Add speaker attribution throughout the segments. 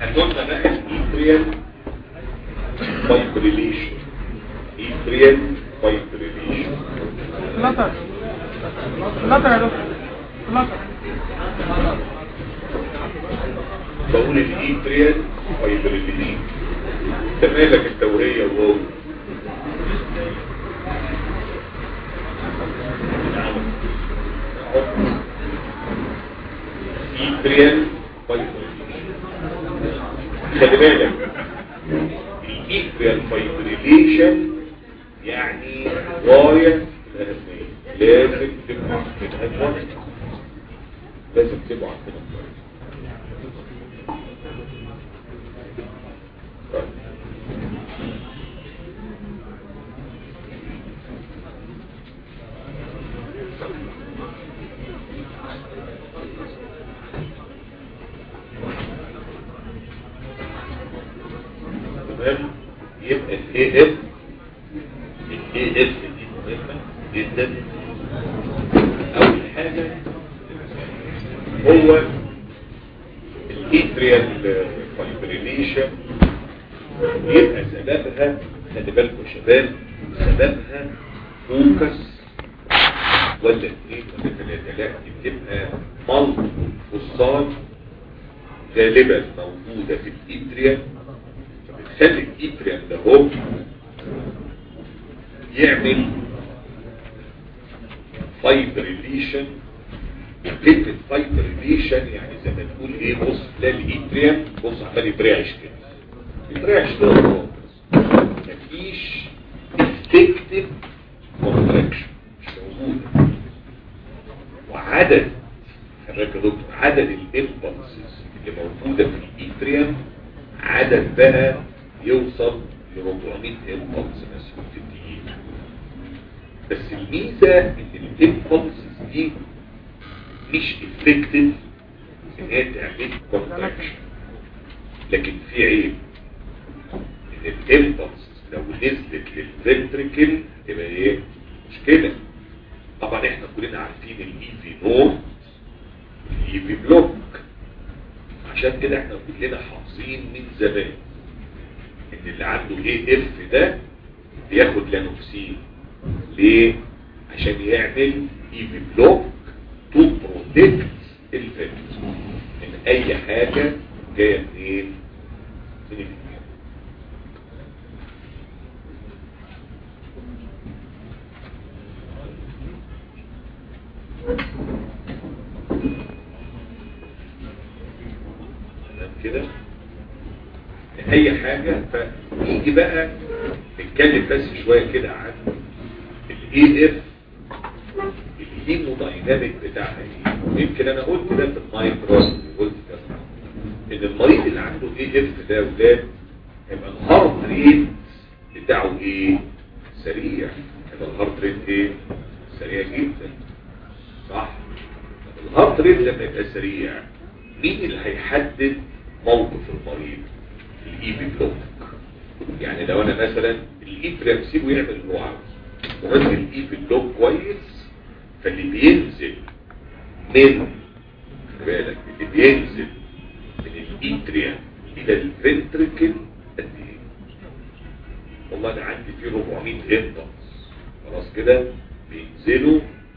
Speaker 1: هتقولنا بقى الايتريال فايبريليشن ايتريال فايبريليشن
Speaker 2: فلتر فلتر يا دكتور فلتر
Speaker 1: بقول الايتريال فايبريليشن انت مالك انت وهي وهو ايتريال فايبريليشن خلي بالك الايتريال فايبريليشن يعني غاية الأهمية لازم تبقى عندنا لازم تبقى عندنا تمام يبقى الاي اف الاي اف دي مهمة جدا اول حاجة هو الاتريال فايبريليشن يبقى سببها خلي بالكم يا شباب سببها فوكس ولا اثنين ولا ثلاثة لا دي بتبقى مالتي فوسفات غالبا موجودة في الاتريال فبتخلي الاتريال ده هو يعمل فايبريليشن كلمة فايبريليشن يعني زي ما تقول ايه بص تلاقي الاتريال بص عمال يترعش كده يترعش كده خالص مفيش افكتيف كونتراكشن مش موجودة وعدد خلي بالك يا دكتور عدد الامبلسز اللي موجودة في الاتريال عدد بقى يوصل ل 400 امبلس مثلا في الدقيقة بس الميزة ان الامبلسز دي مش افكتيف ان هي تعمل كونتراكشن لكن في عيب ان الامبلس لو نزلت للفنتريكل يبقى ايه مشكلة طبعا احنا كلنا عارفين الاي في نور والاي في بلوك عشان كده احنا كلنا حافظين من زمان ان اللي عنده ايه اف ده بياخد لانوكسين ليه عشان يعمل اي في بلوك تو بروتكت الفنتريكل من اي حاجة جاية منين من الدنيا تمام كده اي حاجة فنيجي بقى نتكلم بس شوية كده عن الاي اف الهيمودايناميك بتاعها ايه يمكن انا قلت ده في المايكرو قلت ده ان المريض اللي عنده اي اف ده ولاد يبقى الهارت ريت بتاعه ايه سريع يبقى الهارت ريت ايه سريع جدا صح طب الهارت ريت لما يبقى سريع مين اللي هيحدد موقف المريض الاي بي بلوك يعني لو انا مثلا الاي سيبه يعمل اللي هو عاوزه ومثل الاي بي بلوك كويس فاللي بينزل من خلي بالك اللي بينزل من الاتريا الى الفنتريكل قد ايه والله انا عندي فيه 400 امبلس خلاص كده بينزلوا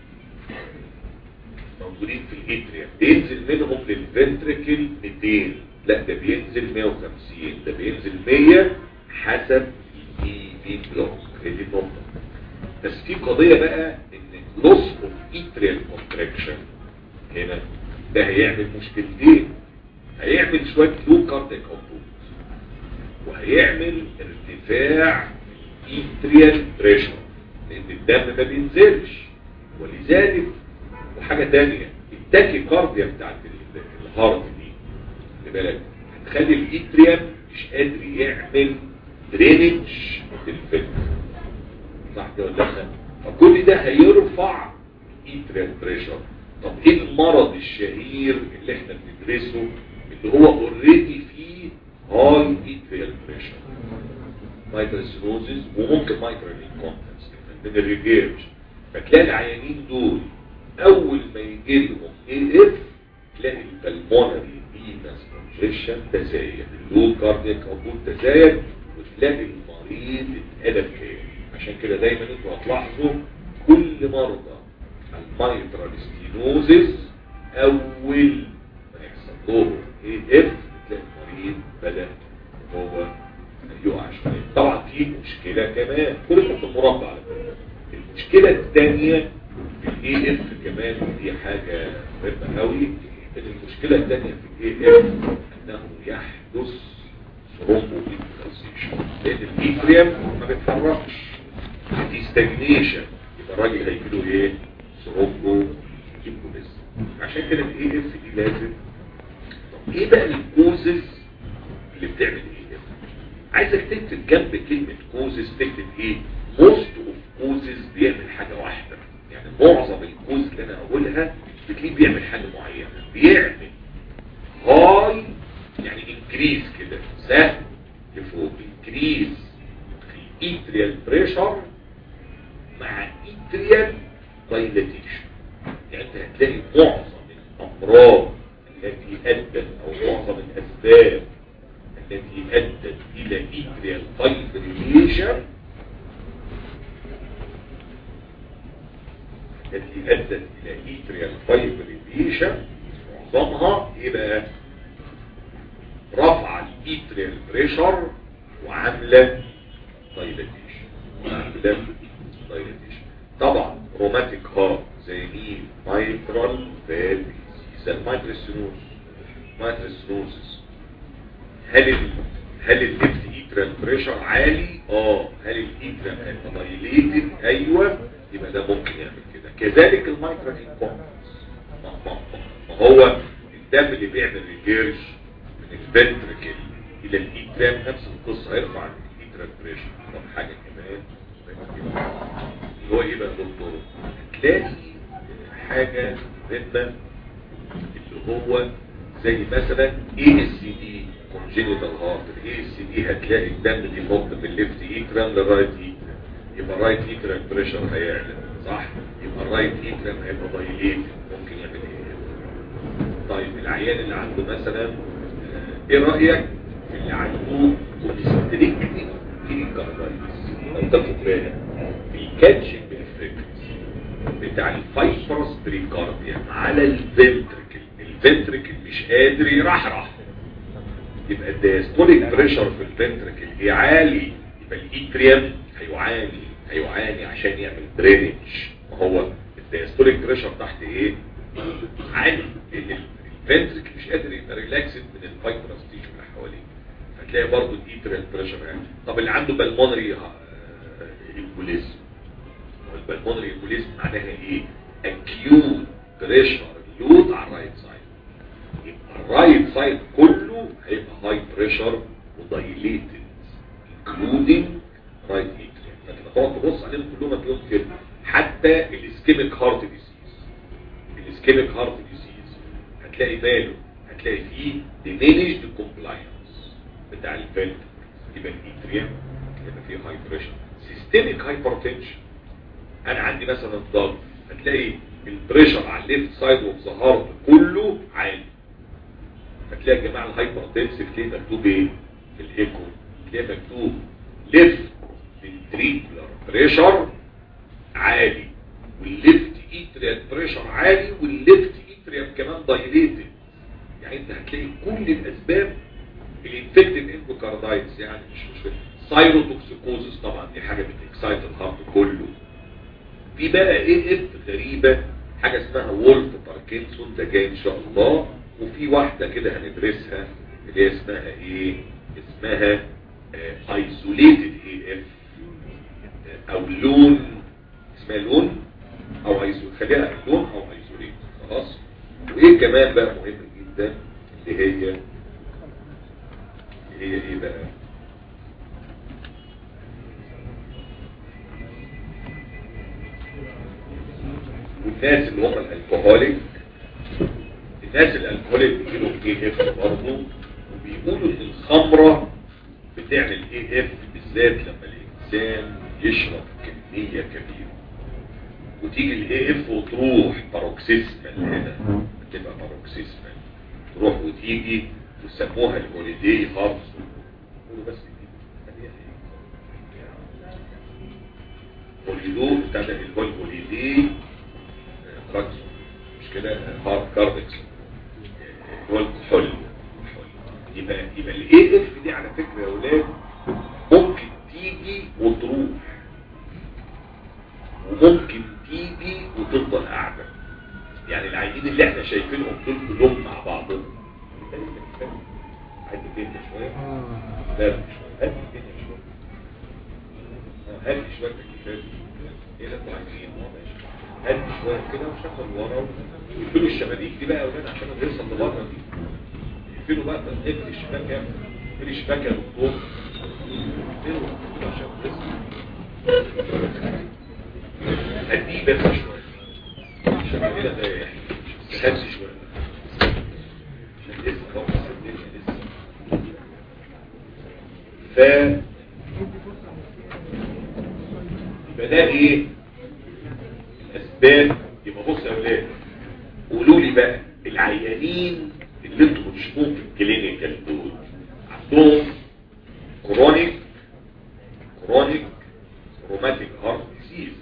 Speaker 1: موجودين في الاتريا بينزل منهم للفنتريكل 200 لا ده بينزل 150 ده بينزل 100 حسب الاي بي بلوك هي دي النقطه بس في قضيه بقى ان لوس اوف اتريال كونتراكشن هنا ده هيعمل مشكلتين هيعمل شويه لو كارديك اوتبوت وهيعمل ارتفاع اتريال بريشر لان الدم ما بينزلش ولذلك وحاجه ثانيه التاكي كارديا بتاعت الهارت دي خلي بالك هتخلي الاتريال مش قادر يعمل درينج للفكر صح كده ولا لا فكل ده هيرفع الاتريال بريشر طب ايه المرض الشهير اللي احنا بندرسه اللي هو اوريدي فيه هاي اتريال بريشر مايكروسيروزز وممكن مايكرو انكونتنس من الريجيرج فتلاقي العيانين دول اول ما يجي لهم اي اف تلاقي البلمونري فينس كونجيشن تزايد اللو كاردياك اوتبوت تزايد وتلاقي المريض اتقلب تاني عشان كده دايما انتوا هتلاحظوا كل مرضى المايترال ستينوزز اول ما يحصل لهم اي اف تلاقي المريض بدا هو يقع شويه طبعا في مشكله كمان كل ده في المربع على فكره المشكله الثانيه في الاي اف كمان دي حاجه مهمه قوي ان المشكله الثانيه في الاي اف انه يحدث ثرومبوبيكالسيشن لان الاتريم ما بيتحركش دي ستاجنيشن يبقى الراجل هيجيله ايه ثرومبوبيكالسيشن عشان كده الاي اف دي لازم طب ايه بقى الكوزز اللي بتعمل ايه عايزك تكتب جنب كلمة كوزز تكتب ايه most of causes بيعمل حاجة واحدة يعني معظم الكوز اللي انا اقولها بتلاقيه بيعمل حاجة معينة بيعمل هاي يعني انكريز كده سهل لفوق انكريز في ايتريال بريشر مع ايتريال دايلاتيشن يعني انت هتلاقي معظم الامراض التي ادت او معظم الاسباب التي ادت الى ايتريال فايبريليشن التي ادت الى ايتريال فايبريليشن معظمها ايه بقى رفع الايتريال بريشر وعامله دايلاتيشن وعامله دايلاتيشن طبعا روماتيك هارت زي مين مايترال فالف زي المايترال سينوس مايترال سينوسس هل ال هل الليفت ايترال بريشر عالي اه هل الايترال هيبقى دايليتد ايوه يبقى ده ممكن يعمل كده كذلك المايترال انكونس ما هو الدم اللي بيعمل ريجيرش من الفنتركل الى الايترام نفس القصه هيرفع الايترال بريشر طب حاجه كمان اللي هو ايه بقى دكتور هتلاقي حاجه مهمه اللي هو زي مثلا اي اس دي كونجينيتال هارت الاي اس دي هتلاقي الدم بينط من الليفت ايترام للرايت ايترام يبقى الرايت ايترام بريشر هيعلى صح يبقى الرايت ايترام هيبقى دايليت ممكن يعمل ايه طيب العيان اللي عنده مثلا آه، ايه رايك في اللي عنده كونستريكتيف كيكاردايتس لو تاخد بالك الكاتشنج افكت بتاع الفايبرس بريكارديا على الفنتركل الفنتركل مش قادر يرحرح يبقى الديستوليك بريشر في الفنتركل عالي يبقى الايتريم هيعاني هيعاني عشان يعمل درينج ما هو الديستوليك بريشر تحت ايه عالي لان الفنتركل مش قادر يبقى ريلاكسد من الفايبرس تيشو اللي حواليه فتلاقي برضه الايتريال بريشر يعني طب اللي عنده بالمونري امبوليزم والبالمونري امبوليزم معناها ايه اكيوت بريشر لود على الرايت سايد يبقى الرايت سايد كله هيبقى هاي بريشر ودايليتد انكلودينج رايت اتريم لكن هتقعد تبص عليهم كلهم هتلاقيهم كده حتى الاسكيميك هارت ديزيز الاسكيميك هارت ديزيز هتلاقي ماله هتلاقي فيه diminished compliance بتاع الفالف يبقى الاتريم يبقى فيه هاي بريشر سيستميك هايبرتنشن انا عندي مثلا ضغط هتلاقي البريشر على الليفت سايد اوف ذا هارت كله عالي هتلاقي يا جماعه الهايبرتنسيف تلاقي مكتوب ايه في الايكو تلاقي مكتوب ليفت ventricular بريشر عالي والليفت ايتريال بريشر عالي والليفت ايتريال كمان دايليتد يعني انت هتلاقي كل الاسباب الانفكتيف اندوكاردايتس يعني مش مش سايروتوكسيكوزس طبعا دي حاجه بتكسايت الهارت كله في بقى ايه اف غريبه حاجه اسمها وولف باركنسون ده جاي ان شاء الله وفي واحده كده هندرسها اللي هي اسمها ايه اسمها ايزوليتد اي اف او لون اسمها لون او ايزول خليها لون او ايزوليت خلاص وايه كمان بقى مهم جدا اللي هي اللي هي ايه بقى والناس اللي هم الالكوهوليك الناس الالكوهوليك بيجيلوا اي اف برضه وبيقولوا ان الخمره بتعمل اي اف بالذات لما الانسان يشرب كميه كبيره وتيجي الاي اف وتروح باروكسيسمال هنا بتبقى باروكسيسمال تروح وتيجي وسموها الهوليدي هارت قولوا بس دي خليها هي. هوليدو بتاع ده اللي هو الهوليدي دراكس مش كده هارت كاردكس هو الكحول يبقى يبقى الاي اف دي على فكره يا اولاد ممكن تيجي وتروح وممكن تيجي وتفضل قاعده يعني العينين اللي احنا شايفينهم دول كلهم مع بعضهم عايز تفهم شويه لا شويه هات الدنيا شويه آه، هات شويه الكتاب ايه اللي انتوا عايزين اه ماشي هات شويه كده وشغل ورا ويقفلوا الشبابيك دي بقى يا اولاد عشان الهرصه اللي بره دي يقفلوا بقى اقفل الشباك يا اقفل الشباك يا دكتور اقفلوا اقفلوا عشان الهرصه هديه بس شويه عشان كده ده يعني هات شويه عشان لسه هو بس الدنيا لسه ف يبقى ده ايه الاسباب يبقى بص يا اولاد قولوا لي بقى العيانين اللي انتوا بتشوفوهم في الكلينيكال دول عندهم كرونيك كرونيك روماتيك هارت ديزيز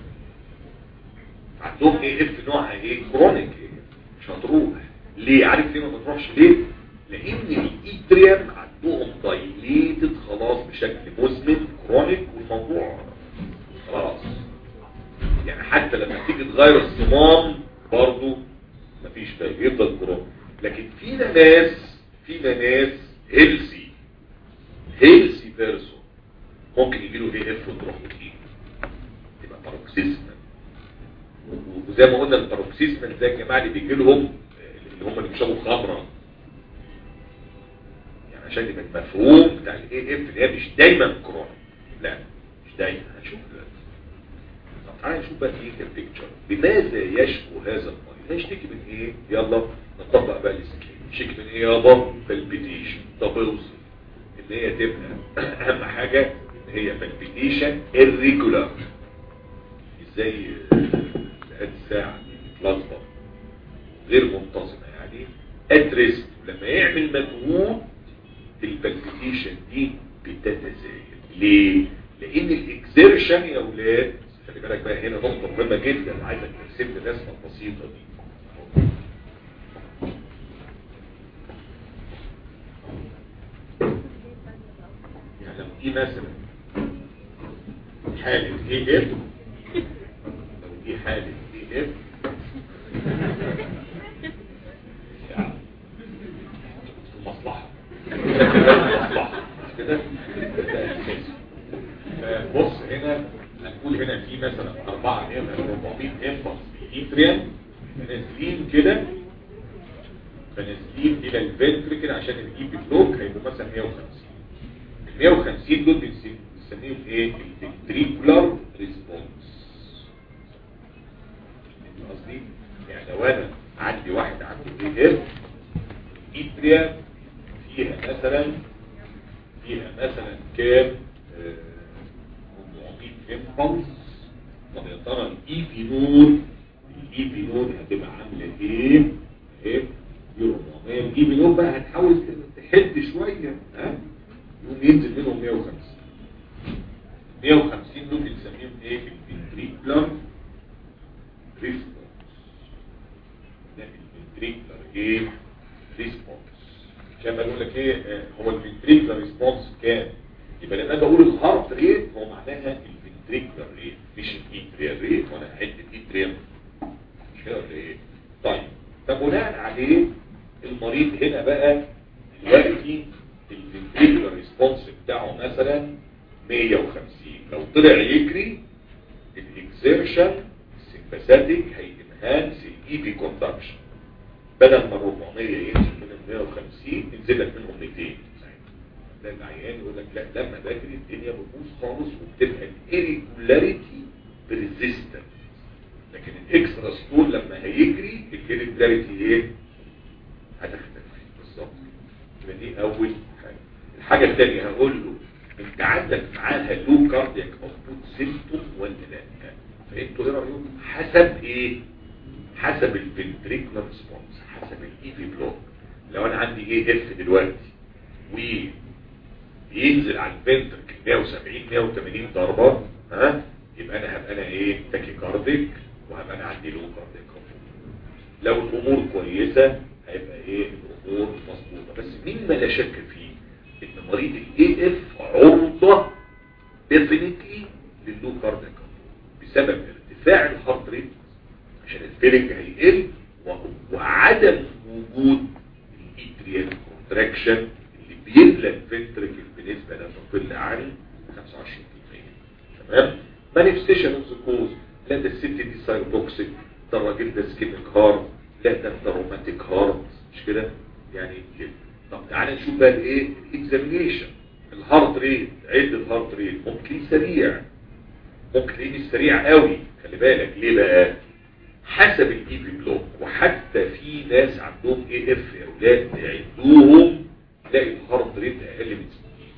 Speaker 1: عندهم ايه اف نوعها ايه كرونيك ايه مش هتروح ليه عارف ليه ما بتروحش ليه لان الايتريم عندهم دايليتد خلاص بشكل مزمن كرونيك والموضوع خلاص يعني حتى لما تيجي تغير الصمام برضو مفيش فايده يفضل كرونيك لكن فينا ناس فينا ناس هيلسي هيلسي بيرسون ممكن يجي له ايه اف وتروح وتيجي تبقى باروكسيزما وزي ما قلنا الباروكسيزما زي الجماعه اللي بيجي لهم اللي هم اللي بيشربوا خمره يعني عشان يبقى المفهوم بتاع الاي اف اللي هي مش دايما كورونا لا مش دايما هنشوف دلوقتي طب تعالى نشوف بقى ايه البيكتشر لماذا يشكو هذا المريض هيشتكي من ايه يلا نطبق بقى السكين يشتكي من ايه يابا بالبيتيشن طب اوصل ان هي تبقى اهم حاجه ان هي بالبيتيشن irregular ازاي بقت ساعه بلازما غير منتظمه يعني اتريست لما يعمل مجهود البالبيتيشن دي بتتزايد ليه؟ لان الاكسيرشن يا اولاد خلي بالك بقى هنا نقطه مهمه جدا عايزك ترسم لي الرسمه البسيطه دي يعني لو دي مثلا حاله اي اف لو دي حاله اي اف يعني المصلحه المصلحه مش كده ده اساسي بص هنا هنقول هنا في مثلا 4 ام 400 امبلس بالايتريم نازلين كده فنازلين الى الفنتريكل عشان الاي بي بلوك هيبقوا مثلا 150 ال 150 دول بنسم- بنسميهم ايه الفنتريكولار ريسبونس قصدي يعني لو انا عندي واحد عنده اي اف ايتريا فيها مثلا فيها مثلا كام آه، 400 امبلس طب يا ترى الاي بي نود الاي بي نود هتبقى عامله ايه ايه يورو 400 الاي بي نود بقى هتحاول تحد شويه ها يقوم ينزل منهم 150 150 دول بنسميهم ايه الفنتريكولار ريسبونس ده الفنتريكولار ايه ريسبونس عشان بقول لك ايه آه، هو الفنتريكولار ريسبونس كام يبقى لما اجي اقول الهارت ريت هو معناها الفنتريكولار ريت مش الايتريال ريت وانا هعد الايتريال مش كده ولا ايه طيب فبناء عليه المريض هنا بقى دلوقتي الفنتريكولار ريسبونس بتاعه مثلا 150 لو طلع يجري الاكسيرشن السمباثيك هينهانس الاي بي كوندكشن بدل ما 400 ينزل من 150 ينزل لك منهم 200 ده العيان يقول لك لا لما بجري الدنيا بتبوظ خالص وبتبقى الاريجولاريتي بريزيستنت لكن الاكسترا ستول لما هيجري الاريجولاريتي ايه؟ هتختفي بالظبط يبقى دي اول حاجه الحاجه الثانيه هقول له انت عندك معاها لو كاردياك مظبوط سيمتوم ولا لا فانتوا ايه رايكم حسب ايه حسب الفنتريكولار ريسبونس حسب الاي في بلوك لو انا عندي ايه اف دلوقتي وينزل على الفنترك 170 180 ضربه ها يبقى انا هبقى انا ايه تاكي كارديك وهبقى انا عندي لو كارديك لو الامور كويسه هيبقى ايه الامور مظبوطه بس مين ما لا شك فيه ان مريض الاي اف عرضه ديفينيتلي لللو كارديك بسبب ارتفاع الهارت ريت عشان الفيلنج هيقل و- وعدم وجود الايتريال كونتراكشن اللي بيملى الفنتركل بنسبه لا تقل عن 25% تمام مانيفستيشن اوف ذا كوز لا ده الست دي سايروتوكسيك ده الراجل ده سكيميك هارت لا ده انت روماتيك هارت مش كده يعني كده طب تعالى نشوف بقى الايه الاكزامينيشن الهارت ريت عد الهارت ريت ممكن سريع ممكن تلاقيه مش سريع قوي خلي بالك ليه بقى حسب الاي بي بلوك وحتى في ناس عندهم اي اف يا اولاد تعدوهم تلاقي الهارت ريت اقل من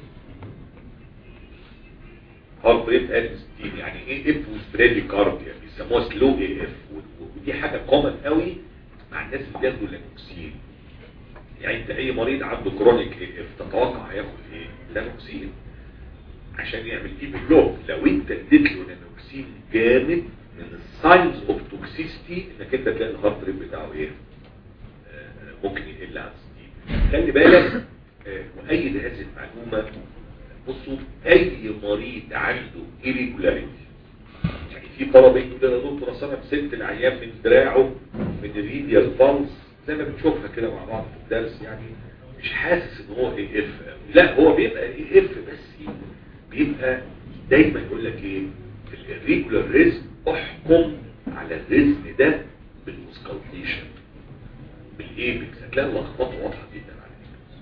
Speaker 1: 60 هارت ريت اقل من 60 يعني ايه اف وسبريدي كارديا بيسموها سلو اي اف ودي حاجه كومن قوي مع الناس اللي بياخدوا لانوكسين يعني انت اي مريض عنده كرونيك اي اف تتوقع هياخد ايه لانوكسين عشان يعمل ايه بلوك لو انت اديت له لانوكسين جامد من الساينز اوف توكسيستي انك انت تلاقي الهارت ريت بتاعه ايه آه، ممكن يقل عن 60 خلي بالك آه، وايد هذه المعلومه بصوا اي مريض عنده irregularity يعني في طلبه يقول لي يا دكتور اصل انا مسكت العيان من دراعه من الريديال بالز زي ما بنشوفها كده مع بعض في الدرس يعني مش حاسس ان هو اي اف لا هو بيبقى اي اف بس بيبقى دايما يقول لك ايه الريجولار ريزم احكم على الريزم ده بالمسكالتيشن بالايبكس هتلاقي اللخبطه واضحه جدا على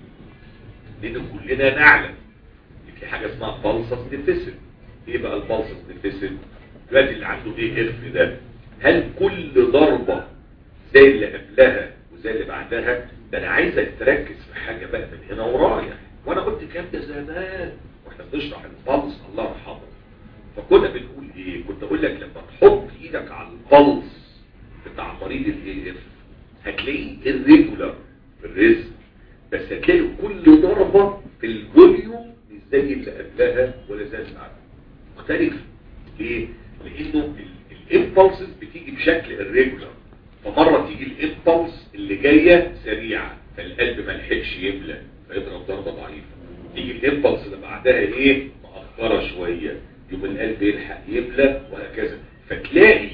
Speaker 1: لان كلنا نعلم ان في حاجه اسمها بالسس ديفيسيت ايه بقى البالسس ديفيسيت دلوقتي اللي عنده ايه اف ده هل كل ضربه زي اللي قبلها وزي اللي بعدها ده انا عايزك تركز في حاجه بقى من هنا ورايح وانا قلت الكلام ده زمان واحنا بنشرح البلس الله يرحمه فكنا بنقول ايه كنت اقول لك لما تحط ايدك على البلس بتاع مريض الاي اف هتلاقيه الريجولار في الريزم بس هتلاقي كل ضربة في الفوليوم مش زي اللي قبلها ولا زي اللي بعدها مختلف ليه؟ لانه الامبulses بتيجي بشكل الريجولار فمرة تيجي الامبulse اللي جاية سريعة فالقلب ما لحقش يملى فيضرب ضربة ضعيفة تيجي الامبلس اللي بعدها ايه مأخرة شوية يوم القلب يلحق يملى وهكذا فتلاقي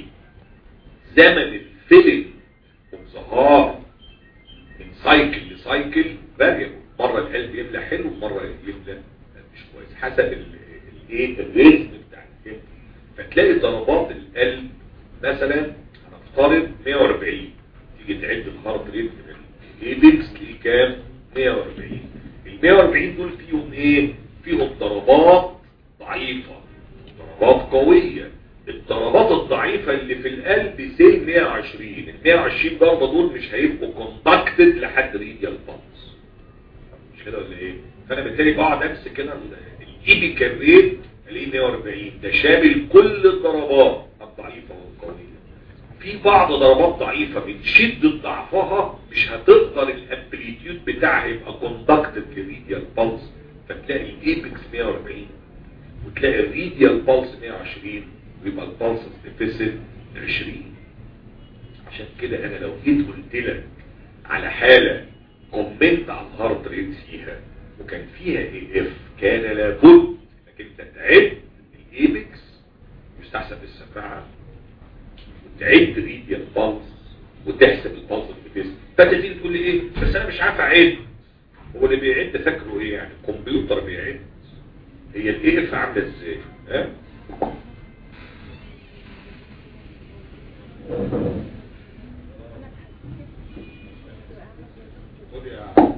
Speaker 1: زمن الفيلم والظهار من سايكل لسايكل فاريبل مرة القلب يملى حلو ومرة يملى مش كويس حسب الايه الريتم بتاع الفيلم فتلاقي ضربات القلب مثلا هنفترض 140 تيجي تعد الهارت ريت من الايبكس تلاقيه كام 140 ال 140 دول فيهم ايه فيهم ضربات ضعيفة ضربات قوية الضربات الضعيفة اللي في القلب سي 120 ال 120 ضربة دول مش هيبقوا كوندكتد لحد ريديال بالانس مش كده ولا ايه فانا بالتالي بقعد امسك كده الايدي كريت الاقيه 140 ده شامل كل الضربات الضعيفة والقوية في بعض ضربات ضعيفة من شدة ضعفها مش هتقدر الامبليتيود بتاعها يبقى كوندكتد للريديال بالس فتلاقي الايبكس 140 وتلاقي الريديال بالس 120 ويبقى البالس ديفيسيت 20 عشان كده انا لو جيت قلت لك على حالة كومنت على الهارت ريت فيها وكان فيها اي اف كان لابد انك انت تعد الايبكس يستحسن بالسفاعة وتعد ريديال بالس وتحسب البالس ديفيسيت فانت تيجي تقول لي ايه بس انا مش عارف اعد هو اللي بيعد فاكره ايه يعني الكمبيوتر بيعد هي الاي اف عامله ازاي ها خد يا عم.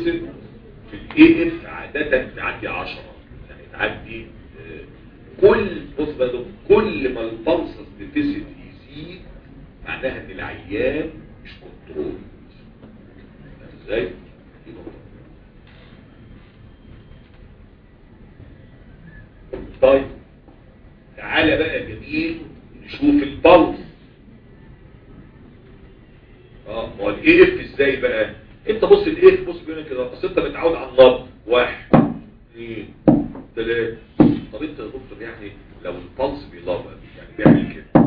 Speaker 1: ديفيسيت في الاي اف عادة تعدي 10 يعني تعدي آه، كل بص بقى دكتور، كل ما البلسس ديفيسيت يزيد معناها ان العيان مش كنترول فاهم ازاي؟ دي نقطة. طيب تعالى بقى يا جميل نشوف البلس اه ما هو الاي اف ازاي بقى انت بص الاي اف بص بينا كده اصل انت متعود على النبض واحد اثنين ثلاثة طب انت يا دكتور يعني لو البلس بيلعب يعني بيعمل كده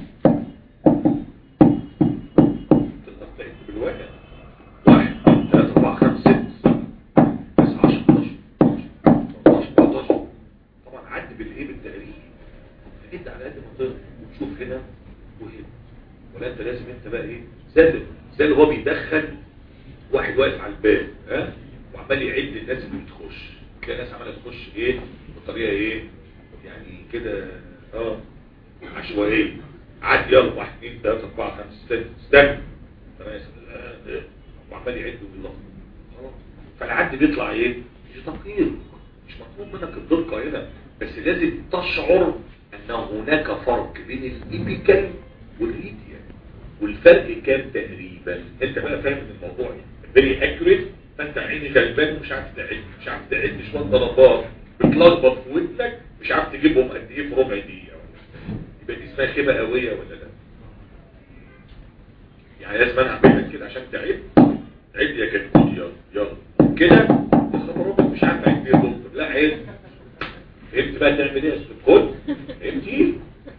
Speaker 1: تقدر تعد بالواحد واحد اثنين ثلاثة أربعة خمسة ستة تسعة عشر 11 12 13 طبعا عد بالايه بالتقريب فانت على قد ما تقدر وتشوف هنا وهنا ولا انت لازم انت بقى ايه زي زي اللي هو بيدخل واحد واقف على الباب ها وعمال يعد الناس اللي بتخش تلاقي ناس عماله تخش ايه بطريقه ايه يعني كده اه عشوائيه عد يلا واحد اثنين ثلاثه اربعه خمسه سته استنى تمام آه، آه. وعمال يعد ويلخبط خلاص فالعد بيطلع ايه مش تقيير مش مطلوب منك الدقه هنا بس لازم تشعر ان هناك فرق بين الايبيكال والريديال والفرق كام تقريبا انت بقى فاهم ان الموضوع فيري اكيوريت فانت عيني غلبان ومش عارف تعد مش عارف تعد شويه ضربات بتلخبط في ودنك مش عارف تجيبهم قد ايه في ربع دقيقه ولا يبقى دي اسمها خيبه قويه ولا لا يعني لازم انا اعمل لك كده عشان تعد عد يا كتكوت يلا يلا كده الخبر ربع مش عارف عد ايه يا دكتور لا عد فهمت بقى تعمل ايه يا استاذ كل فهمتي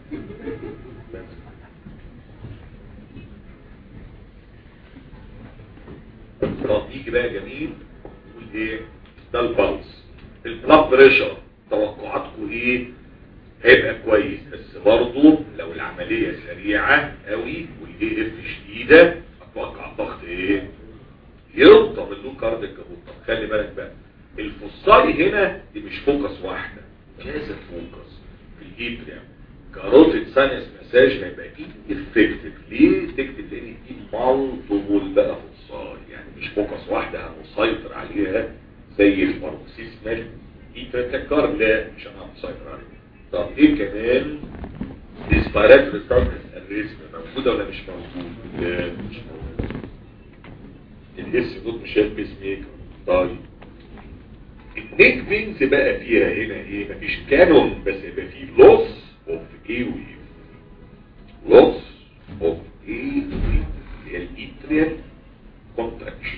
Speaker 1: طب يجي بقى جميل يقول ايه ده البلس البلاد بريشر توقعاتكم ايه هيبقى كويس بس برضه لو العملية سريعة قوي والاي اف شديدة اتوقع الضغط ايه يرطب اللو كارديك طب خلي بالك بقى الفصائي هنا دي مش فوكس واحدة كذا فوكس في الايبريم كاروتيد سانس مساج هيبقى اكيد افكتيف ليه تكتب لان دي مالتيبل بقى فصائي يعني مش فوكس واحدة هنسيطر عليها زي الباروكسيزمال يتذكر لا مش انا مسيطر عليها طب ايه كمان الاسبيراتوري ستارتس الريسك موجوده ولا مش موجود لا مش موجود الاس دوت مش هيلبس ميك طيب النيك بينز بقى فيها هنا ايه مفيش كانون بس يبقى فيه لوس اوف اي ويف لوس اوف اي ويف اللي هي الايتريال كونتراكشن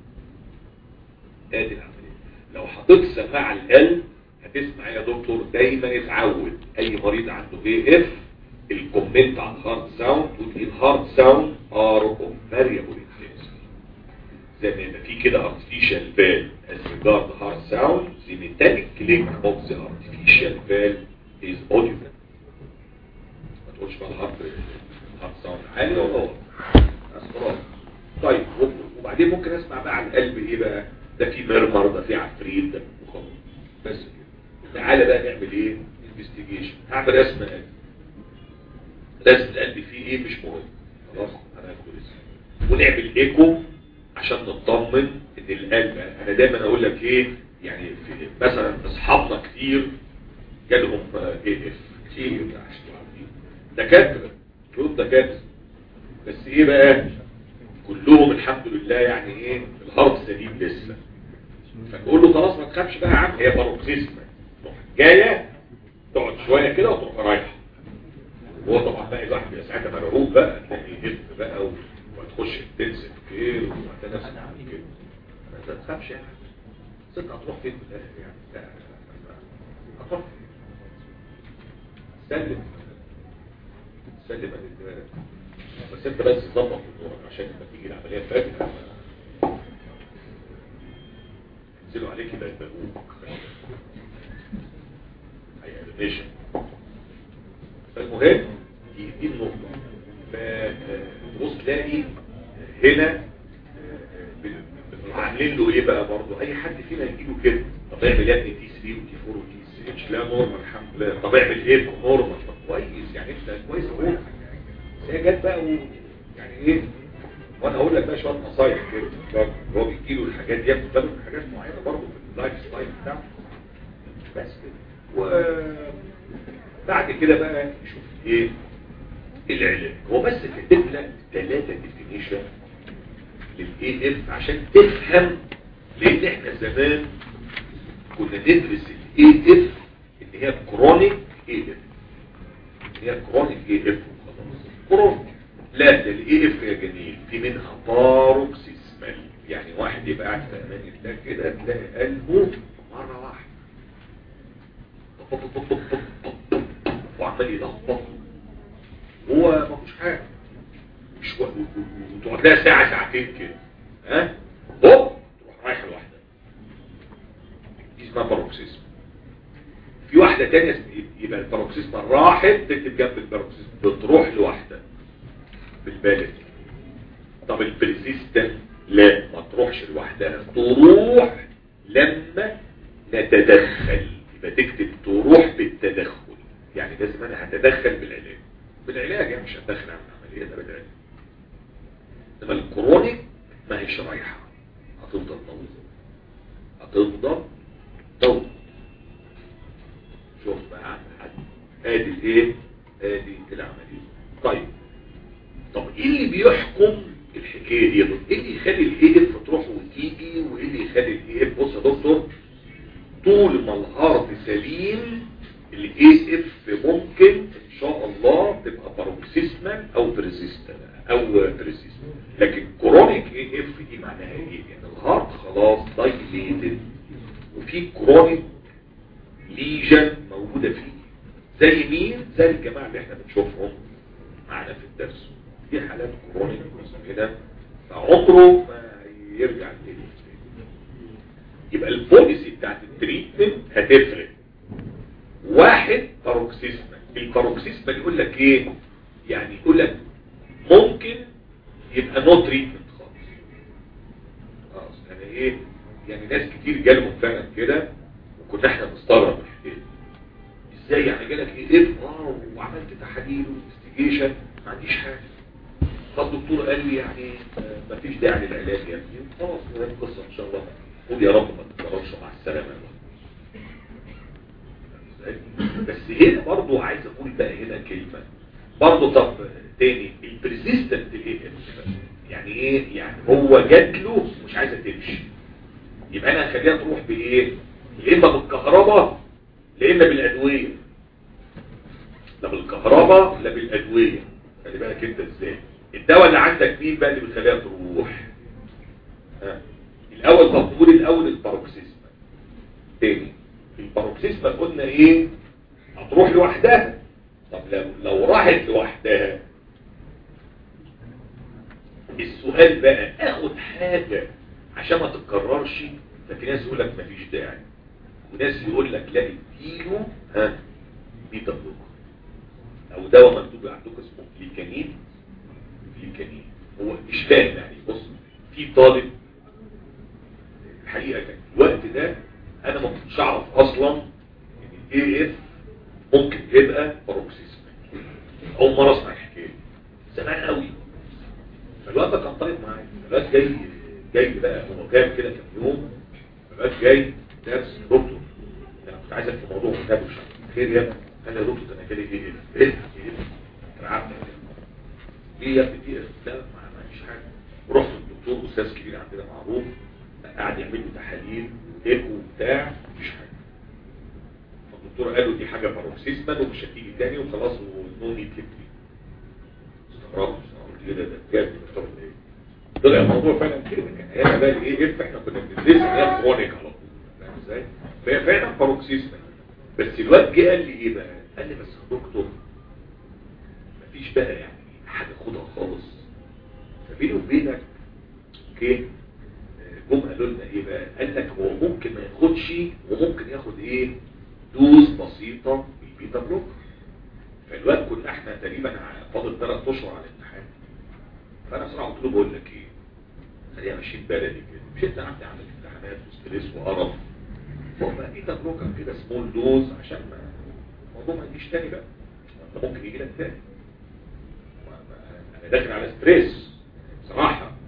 Speaker 1: ادي العمليه لو حطيت سماعه على القلب هتسمع يا دكتور دايما اتعود اي مريض عنده بي اف الكومنت على الهارد ساوند تقول الهارد ساوند ار اوف فاريبل انتنسيتي زي ما يبقى في كده artificial valve as regard hard sound the metallic click of the artificial valve is audible ما تقولش بقى الهارد الهارد ساوند عالي ولا واطي اسمرار طيب وبعدين ممكن اسمع بقى على القلب ايه بقى ده في مرمر ده في عفريت ده وخلاص بس كده تعالى بقى نعمل ايه انفستيجيشن هعمل رسم قلب رسم القلب فيه ايه مش مهم خلاص انا هاخد اسم ونعمل ايكو عشان نطمن ان القلب انا دايما اقول لك ايه يعني في مثلا اصحابنا كتير جالهم اي اف كتير عشان عارفين دكاتره كلهم دكاتره بس ايه بقى كلهم الحمد لله يعني ايه الهارت سليم لسه فنقول له خلاص ما تخافش بقى يا عم هي باروكسيزما تروح جايه تقعد شويه كده وتروح رايحه هو طبعا بقى الواحد بيبقى ساعتها مرعوب بقى تلاقي هيلث بقى و- وهتخش انتنسيف كير وبعدين نفس كده ما تخافش يعني ست هتروح فين في الاخر يعني لا، لا، لا. هتروح فين؟ سلم سلم الادراك بس انت بس ظبط امورك عشان لما تيجي العمليه فاتحه ينزلوا عليك يبقى يبقوك هيألميشن فالمهم دي, دي النقطة فبص تلاقي هنا عاملين له ايه بقى برضه اي حد فينا يجيله كده طب اعمل يا ابني تي 3 وتي 4 وتي اتش لا نورمال الحمد لله طب اعمل ايه نورمال طب كويس يعني انت كويس اهو بس هي جت بقى و... يعني ايه وانا اقول لك بقى شويه نصايح كده هو بيجي له الحاجات دي ياخد باله من حاجات معينه برضه في اللايف ستايل بتاعه بس كده وبعد كده بقى نشوف ايه العلاج هو بس كاتب لك ثلاثه ديفينيشن للاي اف عشان تفهم لان احنا زمان كنا ندرس الاي اف ان هي كرونيك اي اف هي كرونيك اي اف وخلاص كرونيك لا ده الاي اف يا جميل في منها باروكسيسمال يعني واحد يبقى قاعد في امان الله كده تلاقي قلبه مره واحده وعمال يلخبط هو ما فيش حاجه مش وتقعد لها ساعه ساعتين كده ها هوب تروح رايحه لوحدها دي اسمها باروكسيسم في واحده تانية يبقى الباروكسيسم راحت تكتب جنب الباروكسيسم بتروح لوحدها بالبالغ طب البريزيستنت لا ما تروحش لوحدها تروح لما نتدخل يبقى تكتب تروح بالتدخل يعني لازم انا هتدخل بالعلاج بالعلاج يعني مش هتدخل عن العمليه ده بالعلاج انما الكرونيك ما هيش رايحه هتفضل طويله هتفضل طويله شوف بقى حد ادي الايه ادي العمليه طيب طب ايه اللي بيحكم الحكايه دي ايه اللي يخلي الاي اف تروح وتيجي وايه اللي يخلي الاي اف بص يا دكتور طول ما الهارت سليم الاي اف ممكن ان شاء الله تبقى باروكسيسمال او بريزيستال او بريزيستال لكن كرونيك اي اف دي معناها ايه يعني الهارت خلاص دايليتد وفي كرونيك ليجن موجوده فيه زي مين زي الجماعه اللي احنا بنشوفهم معانا في الدرس دي حالات كرونيك كده فعمره ما يرجع تاني يبقى البوليسي بتاعت التريتمنت هتفرق واحد باروكسيسما الباروكسيسما يقول لك ايه يعني يقول لك ممكن يبقى نو تريتمنت خالص خلاص يعني ايه يعني ناس كتير جالهم فعلا كده وكنا احنا نستغرب الحكايه ازاي يعني جالك ايه ايه اه وعملت تحاليل وانفستيجيشن ما عنديش حاجه فالدكتور قال لي يعني ما فيش داعي للعلاج يا ابني خلاص القصه ان شاء الله قول يا رب ما تتكررش مع السلامه بس هنا برضو عايز اقول بقى هنا كلمه برضو طب تاني البريزيستنت ايه يعني ايه يعني هو جات له مش عايزه تمشي يبقى انا هخليها تروح بايه يا اما بالكهرباء يا اما بالادويه لا بالكهرباء لا بالادويه خلي بالك انت ازاي الدواء اللي عندك مين بقى اللي بتخليها تروح ها الاول طب نقول الاول الباروكسيزم تاني الباروكسيزم قلنا ايه هتروح لوحدها طب لو لو راحت لوحدها السؤال بقى اخد حاجة عشان ما تتكررش ففي ناس يقول لك مفيش داعي وناس يقول لك لا اديله ها بيتا بلوكر او دواء مكتوب عندكم اسمه ليكانين ليكانين هو مش فاهم يعني بص في طالب الحقيقة كان الوقت ده انا ما كنتش اعرف اصلا ان الاي اف ممكن تبقى باروكسيزم اول مره اسمع الحكايه زمان قوي فالوقت ده كان طالب معايا الوقت جاي جاي بقى هو جاي كده كام يوم الوقت جاي درس دكتور انا كنت عايزك في موضوع كتاب مش خير يا ابني قال لي يا دكتور انا جالي ايه ايه ايه رعبت ايه يا ابني دي لا ما فيش حاجه رحت للدكتور استاذ كبير عندنا معروف قاعد يعمل لي تحاليل ايكو وبتاع مفيش حاجه فالدكتور قال له دي حاجه باروكسيزمال ومش هتيجي تاني وخلاص ونون يتلب استغربت قلت كده ده بجد دكتور ايه طلع الموضوع فعلا كده كان ايام بقى ايه اف احنا كنا بندرسها هي كرونيك على طول فاهم ازاي؟ فهي فعلا باروكسيزمال بس الواد جه قال لي ايه بقى؟ قال لي بس يا دكتور مفيش بقى يعني حاجه خدها خالص فبيني وبينك اوكي جم قالوا لنا ايه بقى قال لك هو ممكن ما ياخدش وممكن ياخد ايه دوز بسيطة بالبيتا بلوكر فالوقت كنا احنا تقريبا فاضل ثلاث اشهر على الامتحان فانا صراحة قلت له بقول لك ايه خليها ماشيين بلدي كده مش انت عندي عندك امتحانات وستريس وقرف هو بقى بيتا بلوكر كده سمول دوز عشان ما الموضوع ما يجيش تاني بقى انت ممكن يجي لك تاني انا داخل على ستريس صراحة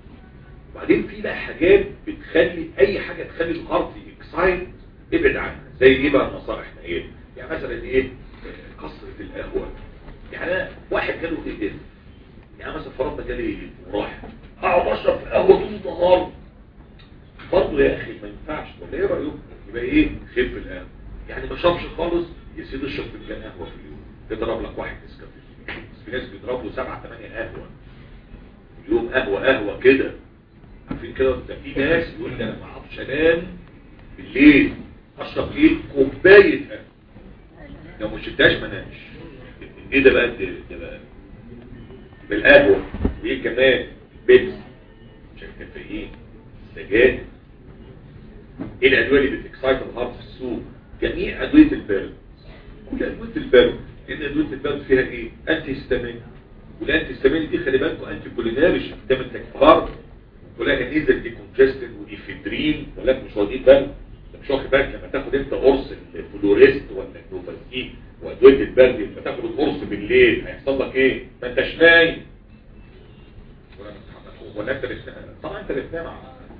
Speaker 1: وبعدين في بقى حاجات بتخلي اي حاجه تخلي الهارت اكسايت ابعد عنها زي ايه بقى نصائحنا ايه يعني مثلا ايه كسرة القهوه يعني أنا واحد جاله ايه ده يعني مثلا فرضنا جالي ايه وراح اقعد اشرب في قهوه طول النهار برضه يا اخي ما ينفعش ولا ايه رايكم يبقى ايه خف القهوه يعني ما شربش خالص يا سيدي اشرب فنجان قهوه في اليوم تضرب لك واحد نسكافيه بس في ناس بيضرب له سبعة ثمانية قهوه اليوم قهوه قهوه كده عارفين كده ده في ناس يقول لي انا ما اعرفش انام بالليل اشرب ايه كوبايه قهوه لو ما شربتهاش ما انامش ايه ده بقى ده, ده بقى بالقهوه وايه كمان بيبس عشان كافيين سجاير ايه الادويه اللي بتكسايت الهارت في السوق جميع ادويه البرد كل ادويه البرد لان ادويه البرد فيها ايه انتي هيستامين والانتي هيستامين دي خلي بالكم انتي كوليناريش ده من تكفار ولكن نيزل دي كونجستن وديفيدرين ولكن مش واخدين بالك مش واخد بالك لما تاخد انت قرص الفلوريست ولا النوفازين وادويه البرد لما تاخد القرص بالليل هيحصل لك ايه ما انتش نايم ولا انت اللي طبعا انت اللي بتنام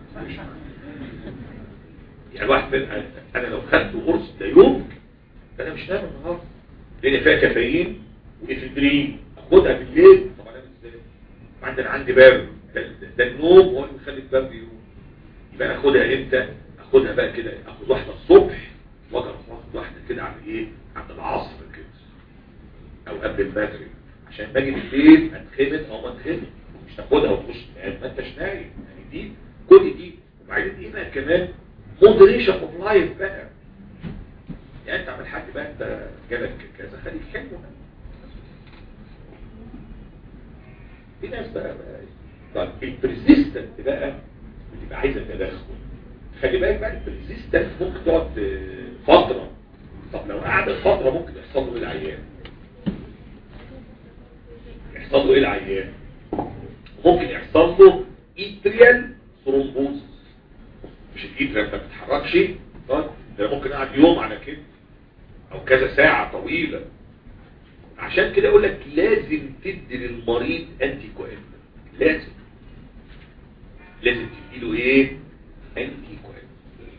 Speaker 1: يعني الواحد من انا لو خدت قرص ده يوم انا مش نايم النهارده لان فيها كافيين وافيدرين اخدها بالليل طبعا انا ازاي عندنا عندي برد ده النوم هو اللي بيخلي البرد يروح يبقى اخدها امتى اخدها بقى كده اخد واحده الصبح واجرب واخد واحده كده على ايه عند العصر كده او قبل المغرب عشان باجي بالليل اتخمد او ما اتخمد مش تاخدها وتخش تنام ما انتش نايم يعني دي كل دي وبعدين ايه بقى كمان مودريشن اوف لايف بقى يعني انت عمل حاجه بقى انت جالك كذا خليك حلو في ناس بقى, بقى طب البريزيستنت بقى بتبقى عايزه تدخل خلي بالك بقى البريزيستنت ممكن تقعد فتره طب لو قعدت فتره ممكن يحصل له ايه العيان يحصل له ايه العيان ممكن يحصل له ايتريال ثرومبوز مش الايتريال ما بتتحركش طيب ده ممكن قعد يوم على كده او كذا ساعه طويله عشان كده اقول لك لازم تدي للمريض انتي كوينت لازم لازم تديله ايه انتي كوينت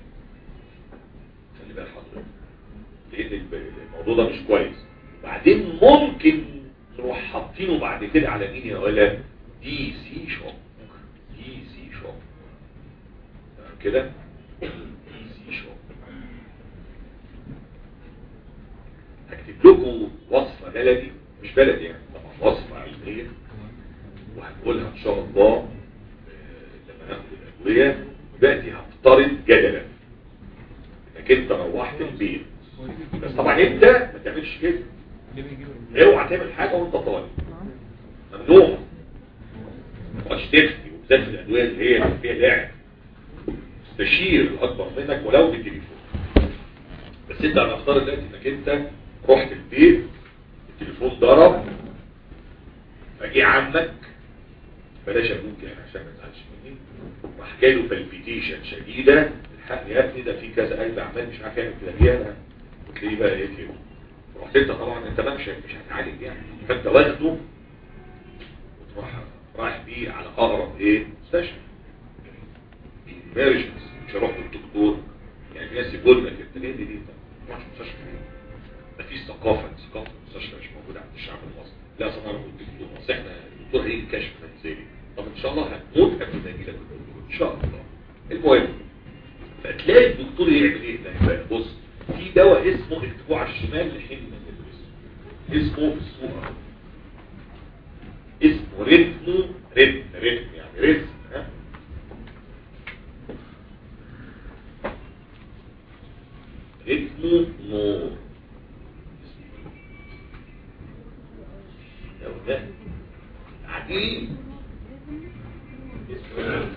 Speaker 1: خلي بالك حضرتك لان الموضوع ده مش كويس بعدين ممكن نروح حاطينه بعد كده على مين يا ولا دي سي شوك دي سي شوك كده دي سي شوك هكتب لكم وصفة بلدي مش بلدي يعني طبعا وصفة علمية وهنقولها ان شاء الله لما ناخد الادوية دلوقتي هفترض جدلا انك انت روحت البيت بس طبعا انت ما تعملش كده اوعى تعمل حاجة وانت طالب ممنوع ما تقعدش تفتي وبالذات في الادوية اللي هي اللي فيها لعب استشير الاكبر منك ولو بالتليفون بس انت هنفترض دلوقتي انك انت رحت البيت التليفون ضرب فجي عمك بلاش ابوك يعني عشان ما تزعلش مني راح جاله بالبيتيشن شديده الحقني يا ابني ده في كذا قلب عمال مش عارف يعمل كده ليه وتلاقيه بقى ايه كده رحت انت طبعا انت بقى مش مش هتعالج يعني فانت واخده وتروح رايح بيه على اقرب ايه مستشفى ايمرجنس مش هروح للدكتور يعني في ناس يقول لك انت ليه دي دي ما تروحش مستشفى مفيش ثقافه ثقافه المستشفى مش موجوده عند الشعب المصري لا اصل انا اروح للدكتور اصل احنا الدكتور هيجي كشف منزلي طب ان شاء الله هتموت قبل ما يجي لك الدكتور ان شاء الله المهم فتلاقي الدكتور يعمل ايه ده بص في دواء اسمه اكتبوه على الشمال لحين ما تدرسه اسمه في السوق اسمه ريتمو ريتم ريتم يعني ريتم ها ريتمو نور لو ده عديد اسمه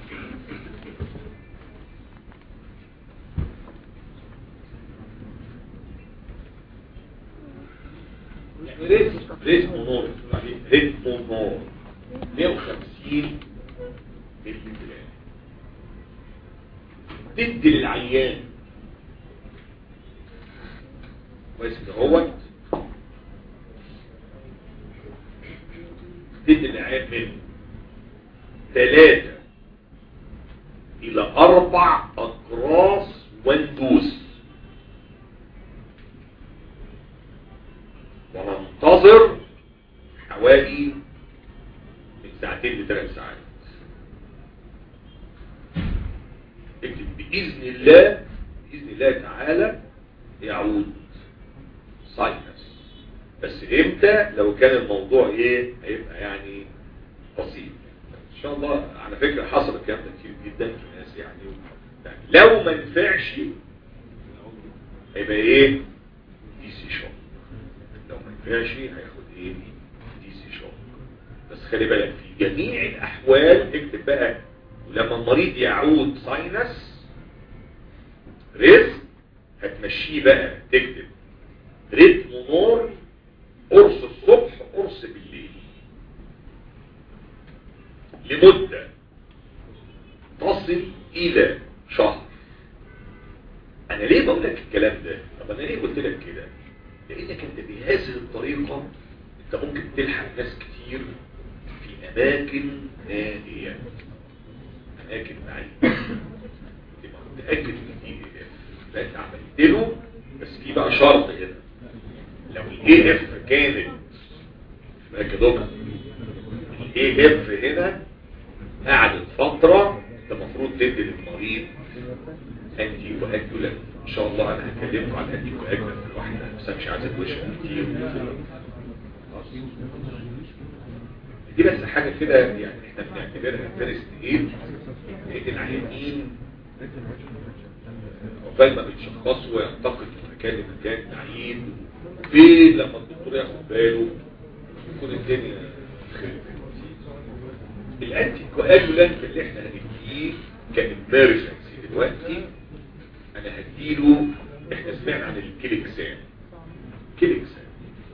Speaker 1: يعني ريتم ريتم نور يعني ريتم نور 150 ملي جرام تدي للعيان كويس كده اهوت تدي للعيان منه ثلاثة لاربع اقراص وندوس وننتظر حوالي من ساعتين لثلاث ساعات اكتب بإذن الله بإذن الله تعالى يعود ساينس بس امتى لو كان الموضوع ايه هيبقى يعني بسيط ان شاء الله على فكرة حصل الكلام ده كتير جدا في ناس يعني يعني لو ما نفعش هيبقى ايه دي سي شوك لو ما نفعش هياخد ايه دي سي شوك بس خلي بالك في جميع الاحوال اكتب بقى ولما المريض يعود ساينس ريسك هتمشيه بقى تكتب رتم نور قرص الصبح قرص بالليل لمدة تصل إلى شهر أنا ليه بقول لك الكلام ده؟ طب أنا ليه قلت لك كده؟ لأنك أنت بهذه الطريقة أنت ممكن تلحق ناس كتير في أماكن نائية أماكن بعيدة تبقى متأكد من دي لا أنت عملت له بس في بقى شرط هنا لو الاي اف كانت فاكر دكتور الاي اف هنا قعدت فترة انت المفروض تدي للمريض انتي واجولانت ان شاء الله انا هكلمكم عن انتي واجولانت الواحدة بس انا مش عايز اتوشها كتير دي بس حاجة كده يعني احنا بنعتبرها فيرست ايد لان العيانين عقبال ما بيتشخصوا وينتقل من مكان لمكان بعيد فين لما الدكتور ياخد باله يكون الدنيا خربت الانتي كواجولانت اللي احنا هنديه كاميرجنسي دلوقتي انا هديله احنا سمعنا عن الكليكسان كليكسان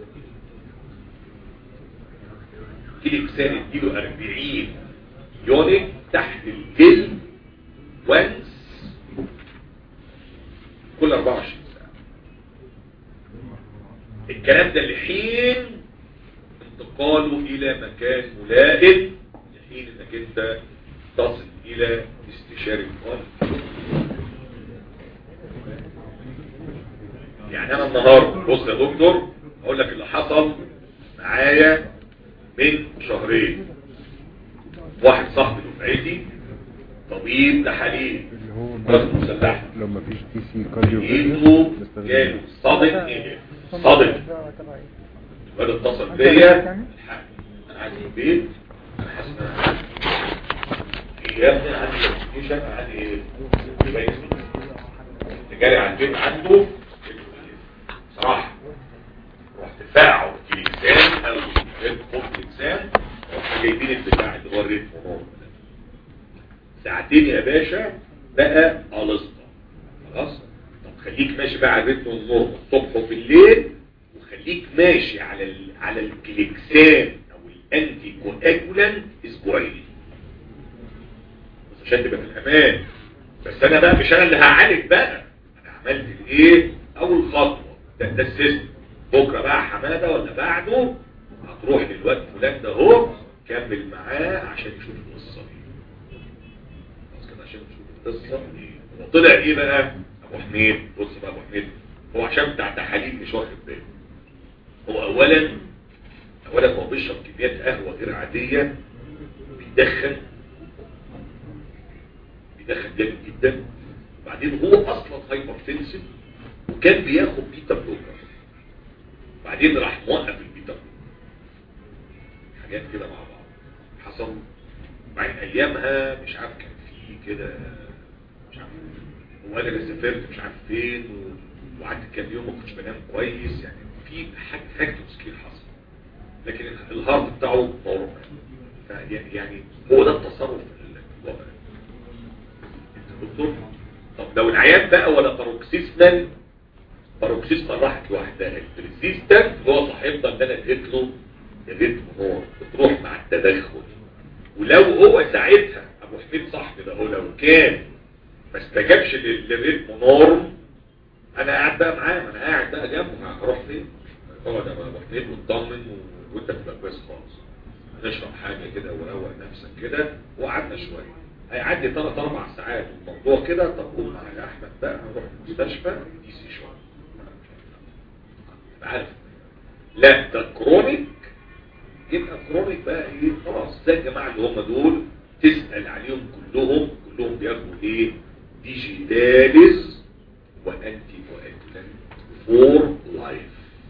Speaker 1: كليكسان اديله 40 يونت تحت الجلد وانس كل 24 ساعة الكلام ده لحين انتقاله الى مكان ملائم لحين انك انت تصل الى استشاري القلب يعني انا النهاردة بص يا دكتور اقول لك اللي حصل معايا من شهرين واحد صاحبي دفعتي طبيب تحاليل
Speaker 3: اللي هو
Speaker 1: راجل مسلح
Speaker 3: لو ما فيش تي سي كارديو
Speaker 1: ايده جاله صدق ايه صدق الواد اتصل بيا الحق. انا عايز البيت انا حاسس ان انا عايز. إيه يا ابني انا عندي ابلكيشن انا عندي ايه كويس. جالي على البيت عنده صراحه رحت فاعه في لسان او خط لسان رحت جايبين البتاع اللي هو الريتم نور ساعتين يا باشا بقى ألسطة خلاص طب خليك ماشي بقى على الريتم النور الصبح وفي الليل وخليك ماشي على ال... على الكليكسان او الانتي كواجولان اسبوعين بس عشان تبقى في الامان بس انا بقى مش انا اللي هعالج بقى انا عملت الايه اول خطوه ده ده السيستم بكره بقى حماده ولا بعده هتروح للواد فلان ده اهو كمل معاه عشان يشوف القصه دي خلاص كده عشان نشوف القصه دي هو طلع ايه بقى ابو حميد بص بقى ابو حميد هو عشان بتاع تحاليل مش واخد باله هو اولا اولا هو بيشرب كميات قهوه غير عاديه بيدخن بيدخن جامد جدا وبعدين هو اصلا هايبر تنسن وكان بياخد بيتا بلوكر بعدين راح موقف البيتا بلوكر حاجات كده مع بعض حصل بعدين ايامها مش عارف كان في كده مش عارف هو قال انا سافرت مش عارف فين و- وقعدت كام يوم ما كنتش بنام كويس يعني في حاجه فاكتورز كتير حصل لكن الهارت بتاعه مورم يعني هو ده التصرف في الوضع دكتور طب لو العيان بقى ولا باروكسيسمال باروكسيسمال راحت لوحدها الريزيستنت هو صاحبنا ان انا اديت له الريتم نور بتروح مع التدخل ولو هو ساعتها ابو حميد صاحبي ده هو لو كان ما استجابش لل- للريتم نور انا قاعد بقى معاه ما انا قاعد بقى جنبه هروح فين اقعد يا ابو حميد واطمن و- وانت تبقى كويس خالص نشرب حاجه كده وروق نفسك كده وقعدنا شويه هيعدي ثلاث اربع ساعات الموضوع كده طب قوم يا احمد بقى هروح المستشفى دي سي شويه عارف لا ده كرونيك يبقى كرونيك بقى ايه خلاص زي الجماعه اللي هم دول تسال عليهم كلهم كلهم بياخدوا ايه ديجيتاليز وانتي كواجولانت فور لايف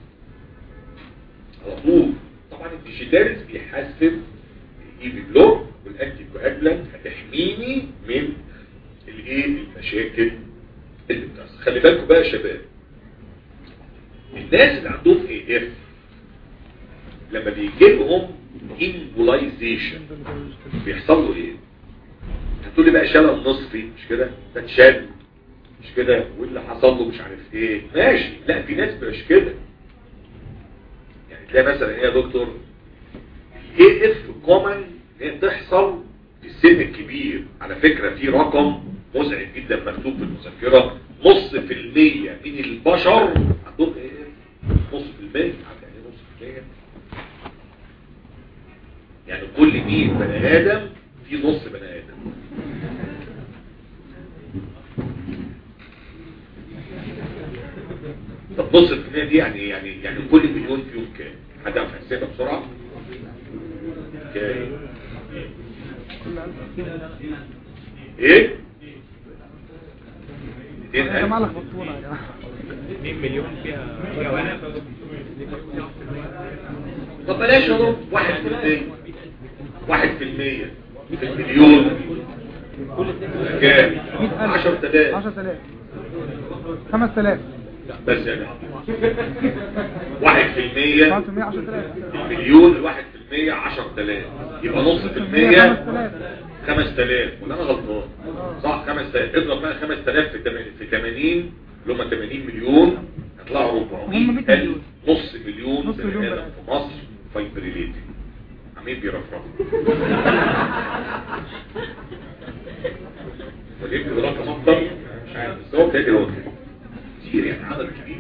Speaker 1: على طول طبعا الديجيتاليز بيحسن الاي بلوك والانتي كواجولانت هتحميني من الايه المشاكل اللي بتحصل خلي بالكم بقى يا شباب الناس اللي عندهم اي اف لما بيجي لهم امبولايزيشن بيحصل له ايه هتقول لي بقى شلل نصفي مش كده ده اتشل مش كده واللي حصل له مش عارف ايه ماشي لا في ناس مش كده يعني تلاقي مثلا ايه يا دكتور الاي اف كومن هي تحصل في السن الكبير على فكرة في رقم مزعج جدا مكتوب في المذكرة نص في المية من البشر عندهم ايه نص في المية عارف يعني ايه نص في المية يعني كل 100 بني ادم في نص بني ادم طب نص في المية دي يعني يعني يعني كل مليون فيهم كام حد يعرف يحسبها بسرعة كام ايه
Speaker 2: يا جماعة
Speaker 1: 200000
Speaker 2: لخبطونا يا جماعة
Speaker 3: 2 مليون فيها فيها وانا
Speaker 1: طب بلاش اهو واحد في المية واحد في المية في المليون كام
Speaker 2: 100000
Speaker 1: عشر تلاف
Speaker 2: 10000 5000
Speaker 1: بس يعني واحد في المية
Speaker 2: 100 10000
Speaker 1: المليون الواحد في المية عشر تلاف يبقى نص في المية
Speaker 2: 5000
Speaker 1: خمس تلاف ولا انا غلطان صح خمس تلاف اضرب بقى خمس تلاف في تمانين في تمانين اللي هم تمانين مليون هيطلعوا
Speaker 2: هم
Speaker 1: 400
Speaker 2: 100
Speaker 1: ألف
Speaker 2: مليون.
Speaker 1: نص مليون
Speaker 2: نص
Speaker 1: بني
Speaker 2: مليون
Speaker 1: آدم
Speaker 2: بني
Speaker 1: في مصر فايبريليتد عمين بيرفرفوا وليه كده رقم اكتر مش عارف بس هو كده هو كده كتير يعني عدد كبير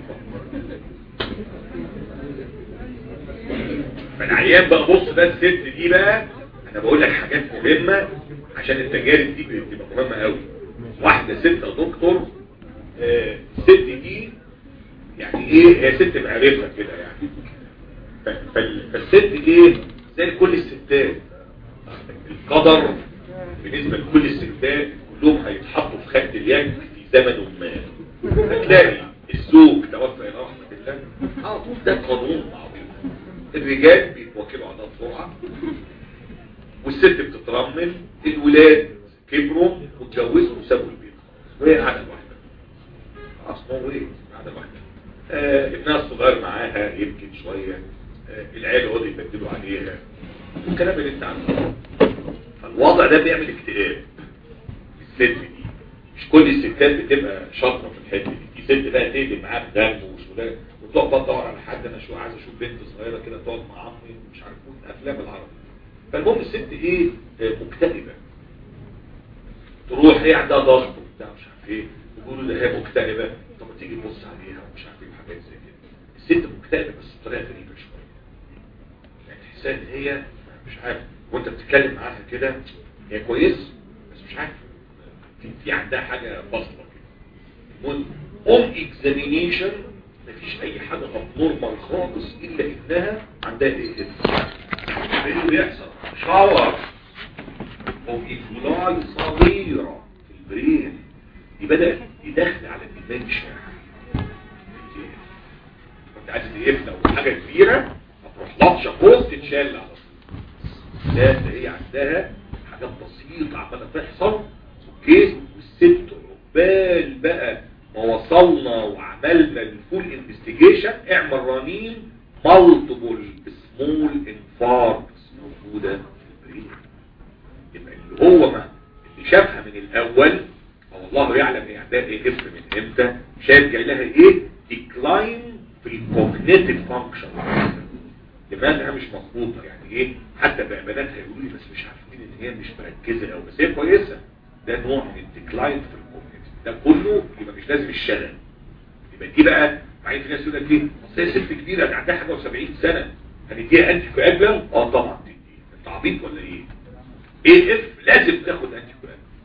Speaker 1: فالعيان بقى بص ده الست دي بقى انا بقول لك حاجات مهمة عشان التجارب دي بتبقى مهمة قوي واحدة ست يا دكتور آه، الست دي يعني ايه هي ست معرفة كده يعني ف- فال- فالست دي زي كل الستات القدر بالنسبة لكل الستات كلهم هيتحطوا في خد اليد في زمن ما هتلاقي الزوج توفى الى رحمة الله على طول ده قانون معروف الرجال بيتوكلوا على بسرعة والست بتترمل الولاد كبروا واتجوزوا وسابوا البيت وهي قاعدة لوحدها خلاص نو واي قاعدة لوحدها آه ابنها الصغير معاها يمكن شوية آه العيال يقعدوا يبدلوا عليها والكلام اللي انت عارفه فالوضع ده بيعمل اكتئاب الست دي مش كل الستات بتبقى شاطره في الحته دي في ست بقى تقلب معاها بدم وشغلانه وتقعد بقى تدور على حد انا شو عايز اشوف بنت صغيره كده تقعد مع عمي مش عارف ايه افلام العربي فالمهم الست ايه آه، مكتئبه تروح هي عندها ضغط وبتاع مش عارف ايه يقولوا ده هي مكتئبه طب ما تيجي تبص عليها ومش عارف ايه وحاجات زي كده الست مكتئبه بس بطريقه غريبه شويه يعني تحسها ان هي مش عارف وانت بتتكلم معاها كده هي كويس بس مش عارف في, في عندها حاجه بسيطه كده المهم اون اكزامينيشن مفيش اي حاجه نورمال خالص الا انها عندها ايه ايه اللي بيحصل شاور او ايفولاي صغيره في البرين دي بدات يدخل على الديمنشن كنت عايز تقفل او حاجه كبيره ما تروح لطشه فوق تتشال على طول لا ده هي عندها حاجات بسيطه عماله تحصل اوكي والست عقبال بقى ما وصلنا وعملنا الفول انفستيجيشن اعمل رنين مالتيبل سمول انفاركتس موجوده في البرين يبقى اللي هو ما اللي شافها من الاول والله يعلم هي عندها ايه اف من امتى شايف جاي لها ايه ديكلاين في الكوجنيتيف فانكشن دماغها مش مظبوطه يعني ايه حتى بقى بناتها يقولوا لي بس مش عارفين ان هي مش مركزه قوي بس هي كويسه ده نوع من الديكلاين في الكوجنيتيف ده كله يبقى مش لازم الشغل يبقى دي بقى بعدين في ناس يقول لك ايه اصل هي ست كبيره ده عندها حاجه و70 سنه هنديها انتي كواجلان اه طبعا تدي انت عبيط ولا ايه ايه اف لازم تاخد انتي كواجلان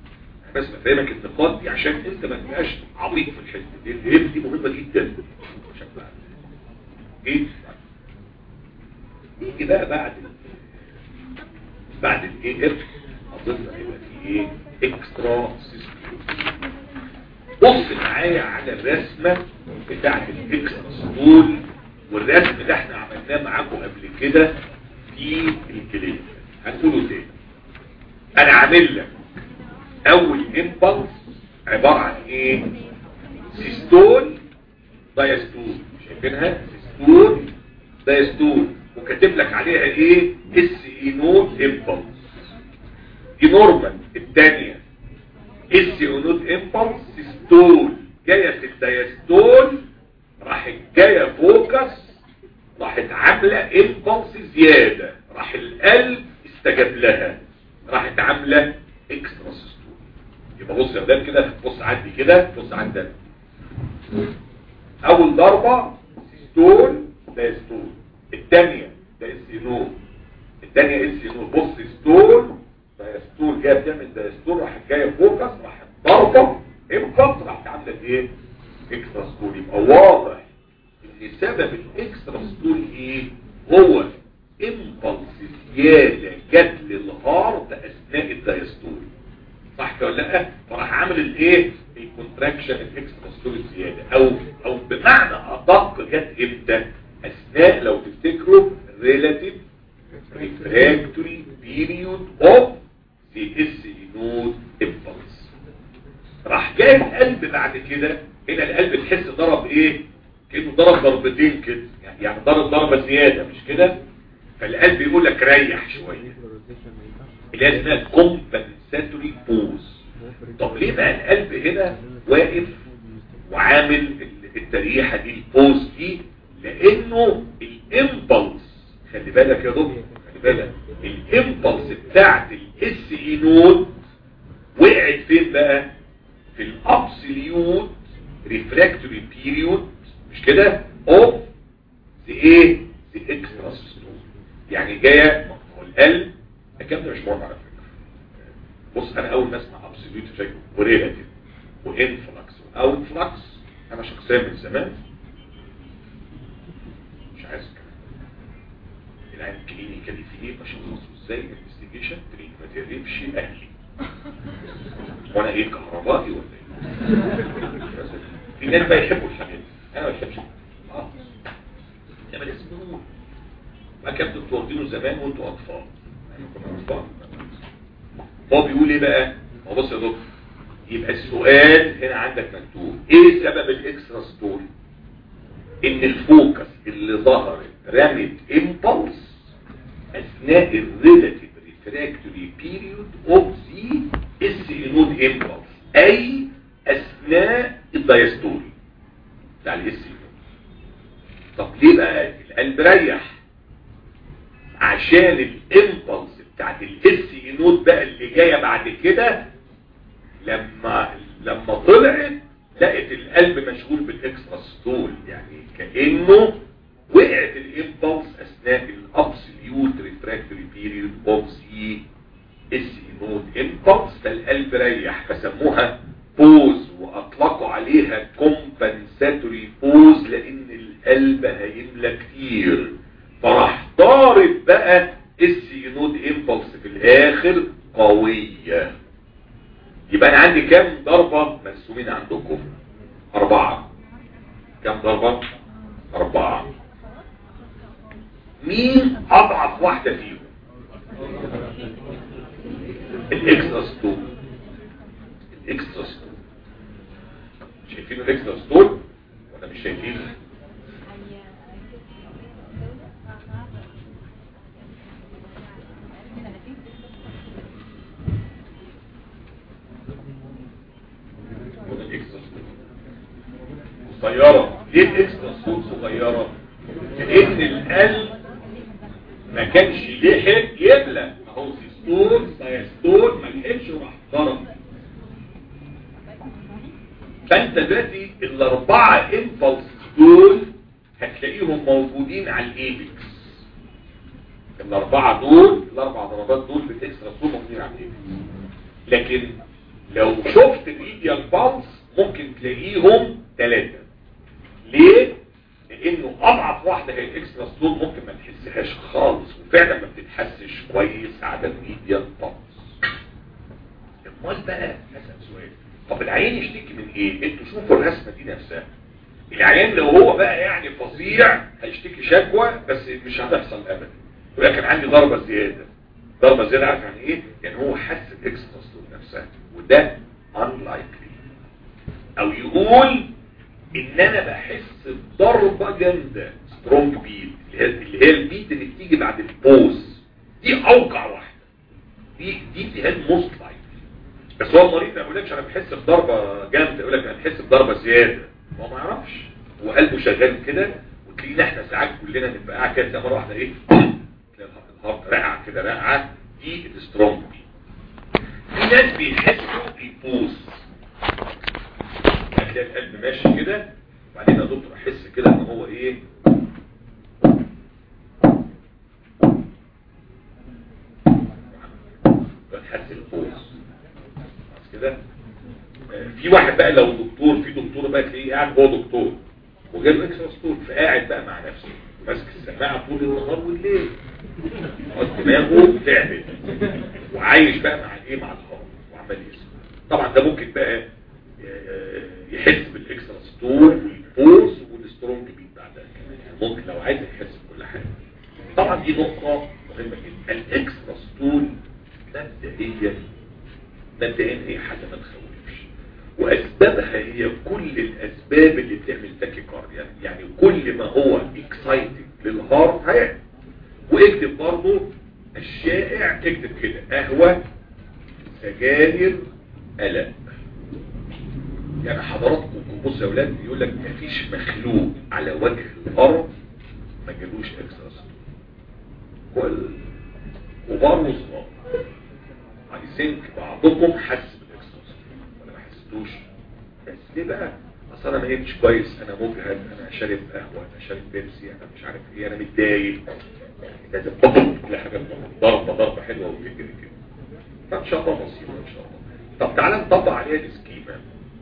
Speaker 1: بس بفهمك النقاط دي عشان انت ما تبقاش عبيط في الحته دي الهيب دي مهمه جدا بشكل عام ايه يجي بقى بعد بعد الاي اف اظن هيبقى في ايه اكسترا سيستم بص معايا على الرسمه بتاعت الاكسترا ستول والرسم ده احنا عملناه معاكم قبل كده في الكليه هنقوله تاني انا عامل لك اول امبلس عباره عن ايه سيستول دايستول شايفينها سيستول دايستول وكاتب لك عليها ايه اس اي نوت امبلس دي نورمال الثانيه اس اي نوت امبلس سيستول جايه في الدايستول راحت جايه فوكس راحت عامله امبلس زياده راح القلب استجاب لها راحت عامله اكسترا سيستول يبقى بص يا ولاد كده بص عندي كده بص عندك اول ضربه سيستول دايستول الثانيه ده اس الثانيه اس بص ستول دايستول جايه بتعمل دايستول راح جايه فوكس راح ضربه امبلس راح عامله ايه اكسترا ستول يبقى واضح ان سبب الاكسترا ستول ايه هو امبلس زياده جت للهارت اثناء الدايستول صح ولا لا فراح عامل الايه الكونتراكشن الاكسترا ستول زياده او او بمعنى ادق جت امتى اثناء لو تفتكروا relative refractory period of the SE node impulse راح جاي القلب بعد كده هنا القلب تحس ضرب ايه كأنه ضرب ضربتين كده يعني يعني ضرب ضربة زيادة مش كده فالقلب يقول لك ريح شوية اللي هي اسمها compensatory pause طب ليه بقى القلب هنا واقف وعامل التريحة دي البوز دي لانه الامبلس خلي بالك يا دكتور خلي بالك الامبلس بتاعت الاس اي نود وقعت فين بقى في الابسوليوت ريفراكتوري بيريود مش كده اوف ذا ايه ذا اكسترا يعني جايه هو القلب الكلام ده مش مهم على فكره بص انا اول ما اسمع ابسوليوت وريلاتيف وانفلكس واوتفلكس انا شخصيا من زمان مش عايز الكلام العين كلينيكالي في ايه بشخص ازاي انفستيجيشن تريد ما تقربش اهلي وانا ايه كهربائي ولا ايه في ناس بقى يحبوا الحاجات دي انا ما بحبش اه انما لازم نقول ما كان دكتور واخدينه زمان وانتوا اطفال احنا كنا اطفال هو بيقول ايه بقى هو بص يا دكتور يبقى السؤال هنا عندك مكتوب ايه سبب الاكسترا ستوري ان الفوكس اللي ظهرت رمت امبلس اثناء الريلاتيف ريفراكتوري بيريود اوف ذا اس نود امبلس اي اثناء الدايستوري بتاع الاس طب ليه بقى القلب ريح عشان الامبلس بتاعت الاس نود بقى اللي جايه بعد كده لما لما طلعت لقت القلب مشغول بالاكسترا ستول يعني كانه وقعت الامبلس اثناء الابسوليوت ريفراكتوري بيريود اوف سي اس نود امبلس فالقلب ريح فسموها بوز واطلقوا عليها كومبنساتوري بوز لان القلب هيملى كتير فراح ضارب بقى اس نود امبلس في الاخر قويه يبقى انا عندي كام ضربة مرسومين عندكم اربعة كام ضربة اربعة مين اضعف واحدة فيهم الاكسترا ستول الاكسترا ستول شايفين الاكسترا ستول ولا مش شايفين صغيرة ليه الاكسترا ستول صغيرة لان القلب ما كانش لحق يبلى اهو ستول ستول ما لحقش وراح ضرب فانت دلوقتي الاربعة امبلس دول هتلاقيهم موجودين على الايبكس الاربعة دول الاربع ضربات دول بالاكسترا ستول موجودين على الايبكس لكن لو شفت الميديال بالس ممكن تلاقيهم ثلاثة ليه؟ لانه اضعف واحدة هي الاكسترا ستول ممكن ما تحسهاش خالص وفعلا ما بتتحسش كويس على الميديال بالس امال بقى اسال سؤال طب العيان يشتكي من ايه؟ انتوا شوفوا الرسمة دي نفسها العيان لو هو بقى يعني فظيع هيشتكي شكوى بس مش هتحصل ابدا يقول لك كان عندي ضربة زيادة ضربة زيادة عارف يعني ايه؟ يعني هو حس الاكسترا ستول نفسها وده unlikely او يقول ان انا بحس بضربة جامدة سترونج بيت اللي هي اللي هي البيت اللي بتيجي بعد البوز دي اوقع واحدة دي دي دي موست لايكلي بس هو المريض ما يقولكش انا بحس بضربة جامدة يقول لك انا بحس بضربة زيادة هو ما يعرفش هو قلبه شغال كده وتلاقينا احنا ساعات كلنا نبقى قاعد كده مرة واحدة ايه تلاقي الهارت رقعة كده رقعة دي السترونج بيت في ناس بيحسوا بالبوز هتلاقي القلب ماشي كده وبعدين يا دكتور احس كده ان هو ايه بتحس البوز خلاص كده آه، في واحد بقى لو دكتور في دكتور بقى تلاقيه قاعد هو دكتور وجاله اكسترا ستور فقاعد بقى مع نفسه ماسك السماعه طول النهار والليل خلاص دماغه تعبت وعايش بقى مع الايه مع الخمر وعمال يسمع طبعا ده ممكن بقى آه، يحس بالاكسترا ستور والبوز والسترونج بيت بعدها كمان يعني ممكن لو عايز يحس بكل حاجه طبعا دي نقطه مهمه جدا الاكسترا ستور مبدئيا مبدئيا هي حاجه ما تخوفش واسبابها هي كل الاسباب اللي بتعمل تاكيكارديا يعني كل ما هو اكسايتنج للهارت هيعمل واكتب برضه الشائع اكتب كده قهوه سجاير قلق يعني حضراتكم بصوا يا اولاد يقول لك مفيش مخلوق على وجه الارض ما جالوش اكسترا كل كبار وصغار عايزين بعضكم حس بالاكسترا ولا ما حسيتوش بس ليه بقى اصل انا ما نمتش كويس انا مجهد انا شارب قهوه انا شارب بيبسي انا مش عارف ايه انا متضايق لازم تلاقي حاجه ضربه ضربه حلوه وتجري كده فان شاء الله بسيطه ان شاء الله طب تعالى نطبق عليها السكيما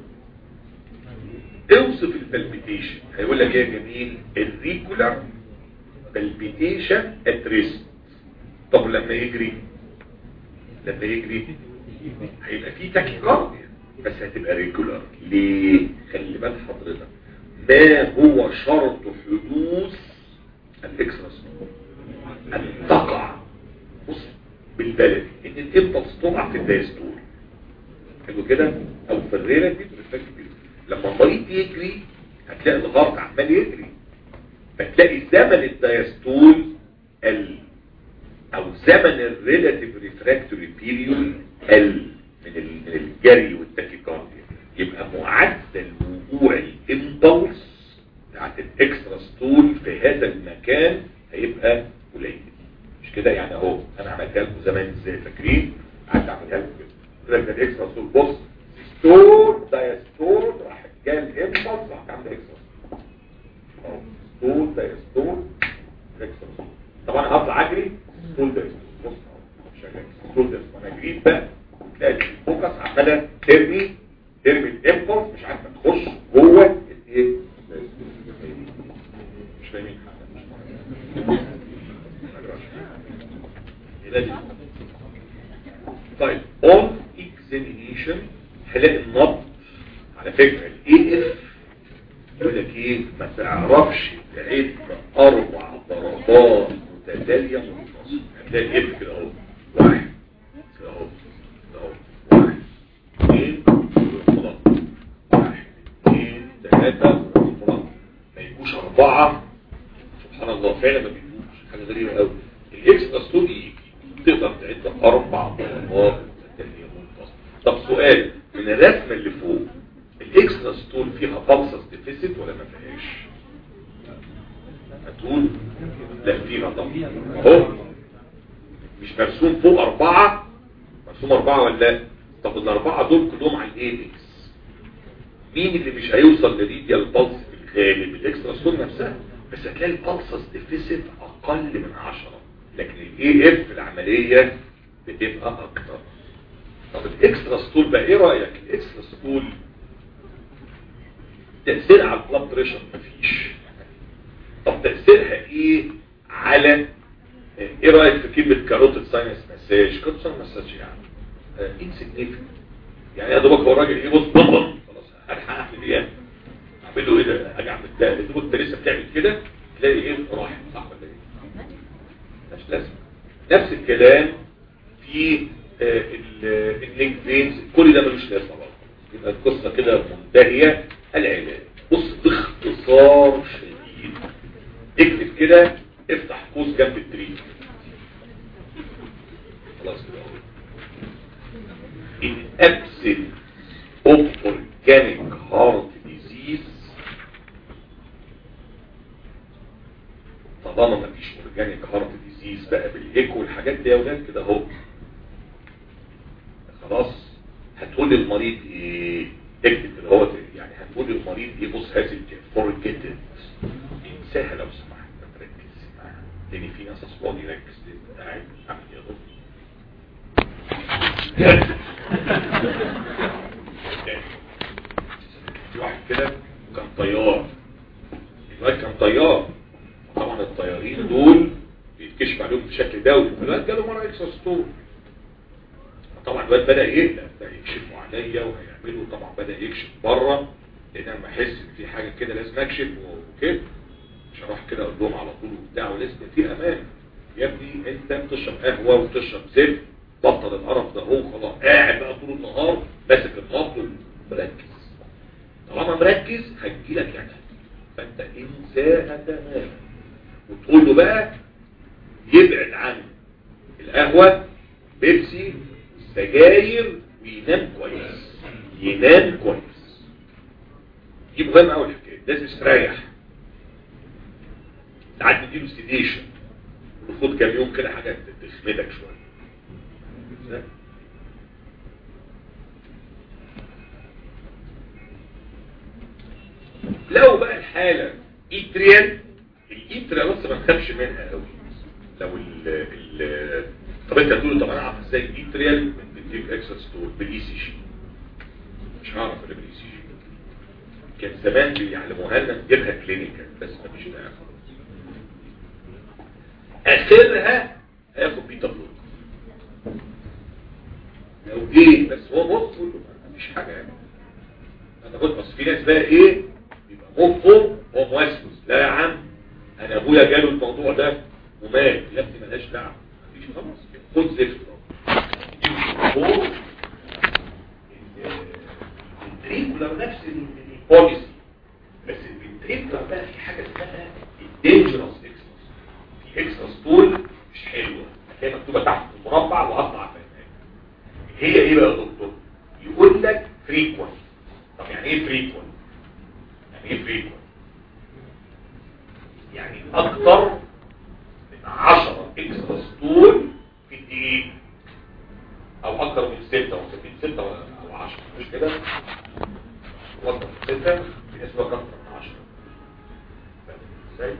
Speaker 1: اوصف البلبيتيشن هيقول لك ايه يا جميل الريجولار بلبيتيشن ات ريست طب لما يجري لما يجري هيبقى فيه تاكيكارديا بس هتبقى ريجولار ليه خلي بال حضرتك ما هو شرط حدوث الاكسترا ان تقع بص بالبلد ان الامبلس تقع في الدايستول حلو كده او في الريلة دي بالفكر لما المريض يجري هتلاقي الغرق عمال يجري فتلاقي زمن الدايستول قل او زمن الريلاتيف ريفراكتوري بيريود قل من ال- من الجري والتاكيكارديا يبقى معدل وقوع الامبلس بتاعت الاكسترا ستول في هذا المكان هيبقى قليل مش كده يعني اهو انا عملتها لكم زمان ازاي فاكرين قعدت اعملها لكم كده قلت لك ده الاكسترا ستول بص ستول دايستول راح جاي الامبلس راح عامل اكسترا ستول ستول دايستول اكسترا ستول طبعا هطلع اجري ستول دايستول بص اهو شغال ستول دايستول انا جريت بقى تلاقي الفوكس عماله ترمي ترمي الامبلس مش عارفه تخش جوه الايه مش فاهمين حاجه طيب on examination هلاقي النبض على فكرة الاي اف يقول لك ايه ما تعرفش تعد اربع ضربات متتالية منتصف هتلاقي اف كده اهو واحد كده اهو كده اهو واحد اثنين خلاص واحد اثنين ثلاثة خلاص ما يبقوش اربعة سبحان الله فعلا ما بيجوش حاجة غريبة قوي الاكس اسطول يجي تقدر تعد اربع ضربات متتالية منتصف طب سؤال من الرسمة اللي فوق الاكسترا ستول فيها بالسس ديفيسيت ولا ما فيهاش هتقول لا فيها طبعا اهو مش مرسوم فوق اربعة مرسوم اربعة ولا لا طب الاربعة دول كلهم على الايبكس مين اللي مش هيوصل لريديال بالس في الغالب الاكسترا ستول نفسها بس هتلاقي البالسس ديفيسيت اقل من عشرة لكن الاي اف العملية بتبقى اكتر طب الاكسترا ستول بقى ايه رايك الاكسترا ستول تاثير على البلاد بريشر مفيش طب تاثيرها ايه على ايه رايك في كلمه كاروتيد ساينس مساج كاروتيد ساينس مساج يعني انسيجنيفيكانت يعني يا دوبك هو الراجل ايه بص بطل خلاص الحق اعمل ايه اعمل له ايه ده اجي اعمل ده يا دوبك انت لسه بتعمل كده تلاقي ايه راح صح ولا ايه مش لازم نفس الكلام في آه، ال- النيك فينز كل ده ملوش لازمه برضه يبقى القصه كده منتهيه العلاج بص باختصار شديد اكتب كده افتح قوس جنب التريك خلاص كده in absence of organic heart disease طالما ما فيش اورجانيك هارت ديزيز بقى بالايكو والحاجات دي يا اولاد كده اهو خلاص هتقول للمريض ايه اكتب كده هو يعني هتقول للمريض ايه بص هذه فورجيت انساها لو سمحت ما تركز معاها لان في ناس اصلا يركز قاعد عامل يا دكتور في واحد كده كان طيار الواد كان طيار طبعا الطيارين دول بيتكشف عليهم بشكل دولي الواد جاله مرة اكسا ستور طبعا الواد بدأ يقلق بدأ يكشفوا عليا وهيعملوا طبعا بدأ يكشف بره لان انا بحس ان في حاجة كده لازم اكشف وكده مش هروح كده اقول لهم على طول وبتاع ولازم في امان يا ابني انت بتشرب قهوة وبتشرب زفت بطل القرف ده هو خلاص قاعد بقى طول النهار ماسك الخط مركز طالما مركز هتجيلك يعني فانت انساها تماما وتقول له بقى يبعد عن القهوة بيبسي سجاير وينام كويس ينام كويس دي مهم قوي الحكايه لازم يستريح ساعات نديله سيديشن خد كام يوم كده حاجات تخمدك شويه لو بقى الحالة ايتريال الايتريال بس ما نخافش منها قوي لو ال ال طب انت هتقول طب انا اعرف ازاي الايتريال من بتجيب اكسس ستور بالاي سي جي مش هعرف الا بالاي سي جي كان زمان بيعلموها لنا نجيبها كلينيكال بس ما فيش داعي اخرها هياخد بيتا بلوك لو ايه بس هو بص كله مفيش حاجه يعني انا قلت بس في ناس بقى ايه بيبقى مخه هو موسوس لا يا عم انا ابويا جاله الموضوع ده ومات يا ابني ملهاش دعوه مفيش خلاص خد زفت هو الفنتريكولار نفس البوليسي بس الفنتريكولار بقى في حاجه اسمها الدينجرس اكسس في اكسس طول مش حلوه هتلاقي مكتوبه تحت في المربع وهطلع فاهمها هي ايه بقى يا دكتور يقول لك فريكوانت طب يعني ايه فريكوانت يعني ايه فريكوانت يعني اكتر من 10 اكسترا ستول في الدقيقه او اكتر من 6 او 6 او 10 مش كده اكتر من 6 في ناس بقى اكتر من 10 ازاي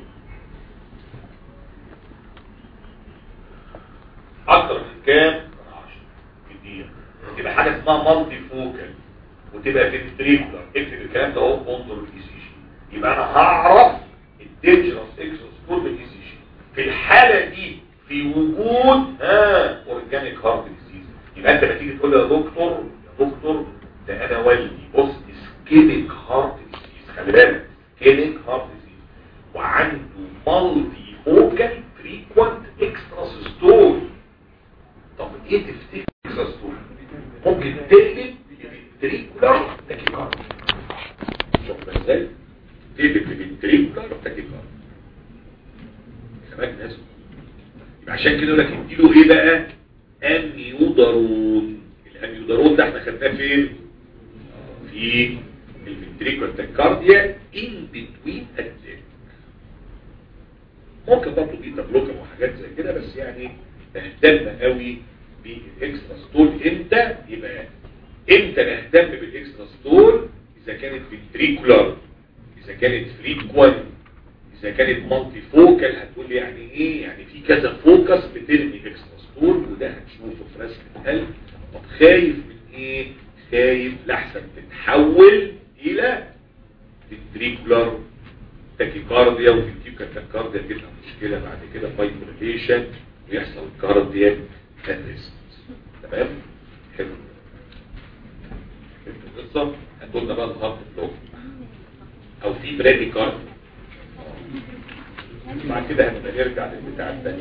Speaker 1: اكتر من كام من 10 في الدقيقه تبقى حاجه اسمها مالتي فوكال وتبقى فينتريكولار اكتب الكلام ده اهو انظر الاي سي جي يبقى انا هعرف الدينجرس اكسوسبور بالاي سي جي في الحاله دي في وجود ها اورجانيك هارت ديزيز يبقى انت بتيجي تقول لي يا دكتور يا دكتور ده انا والدي بص اسكيميك هارت ديزيز خلي بالك اسكيميك هارت ديزيز وعنده مالتي فوكال فريكوانت اكسترا ستول طب ايه تفتكر اكسترا ستول ممكن تقلب فينتريكولار تاكيكارد شوف ازاي تقلب فينتريكولار تاكيكارد كمان لازم يبقى عشان كده يقول لك اديله ايه بقى اميودارون الاميودارون ده احنا خدناه فين في الفنتريكولار تاكيكارديا ان بتوين اتاك ممكن برضه بيتا بلوكر وحاجات زي كده بس يعني نهتم قوي بالاكسترا ستول امتى يبقى امتى نهتم بالاكسترا ستول اذا كانت فنتريكولار اذا كانت فريكوانت اذا كانت مالتي فوكال هتقول لي يعني ايه يعني في كذا فوكس بترمي اكسترا ستول وده هتشوفه في رسم القلب طب خايف من ايه خايف لحسن تتحول الى فنتريكولار تاكيكارديا وفي التاكيكارديا تبقى مشكله بعد كده فايبريليشن ويحصل كاردياك ارست تمام حلو القصه هتقولنا بقى الهارت بلوك او في برادي كارد بعد كده هنبقى نرجع للبتاع الثانيه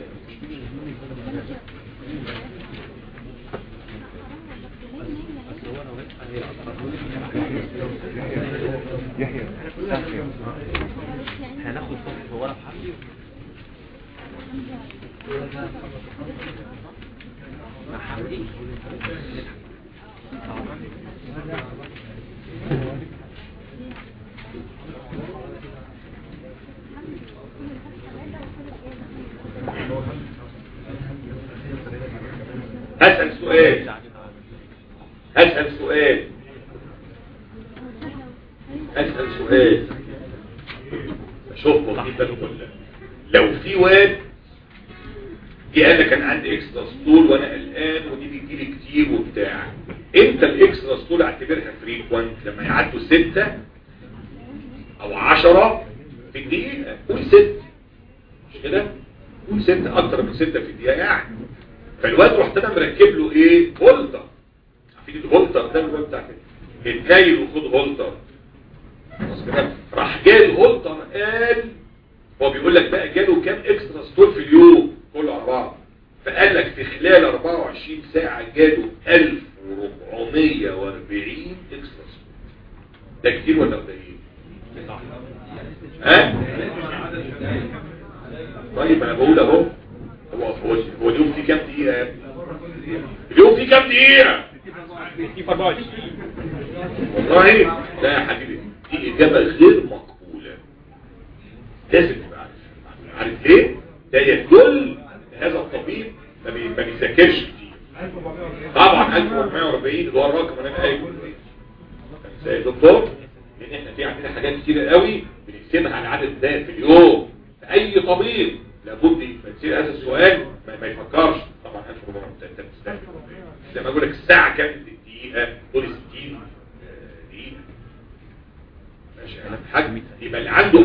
Speaker 2: يحيى
Speaker 3: هناخد صف ورا في حرفي مع حمدي
Speaker 1: هسأل سؤال هسأل سؤال هسأل سؤال اشوفكم في بالكم ولا لو في واد دي انا كان عندي اكسترا ستول وانا قلقان ودي بتجيلي كتير وبتاع امتى الاكسترا ستول اعتبرها فريكوانت لما يعدوا ستة او عشرة في الدقيقة قول ست مش كده قول ستة اكتر من ستة في الدقيقة يعني فالواد رحت انا مركب له ايه هولتر عارفين الهولتر ده اللي هو بتاع كده اتنايل وخد هولتر خلاص كده راح جاي الهولتر قال هو بيقول لك بقى جاله كام اكسترا ستول في اليوم كله على بعض فقال لك في خلال 24 ساعة جاله 1440 اكسترا ستول ده كتير ولا قليل؟ ها؟ طيب انا بقول اهو هو هو هو اليوم فيه كام دقيقة يا ابني؟ اليوم فيه كام دقيقة؟
Speaker 3: في 24
Speaker 1: والله لا يا حبيبي دي إجابة غير مقبولة لازم تبقى عارف عارف ليه؟ ده يدل إن هذا الطبيب ما بي- ما بيذاكرش كتير طبعا 1440 اللي هو الرقم اللي انا قايله زي دكتور لان احنا في عندنا حاجات كتير قوي بنقسمها على العدد ده في اليوم فاي طبيب لابد يبقى يصير هذا السؤال ما, ما يفكرش طبعا 1400 انت بتستهبل لما اقول لك الساعه كام الدقيقه قول 60 آه، دقيقه ماشي انا حجمي يبقى اللي عنده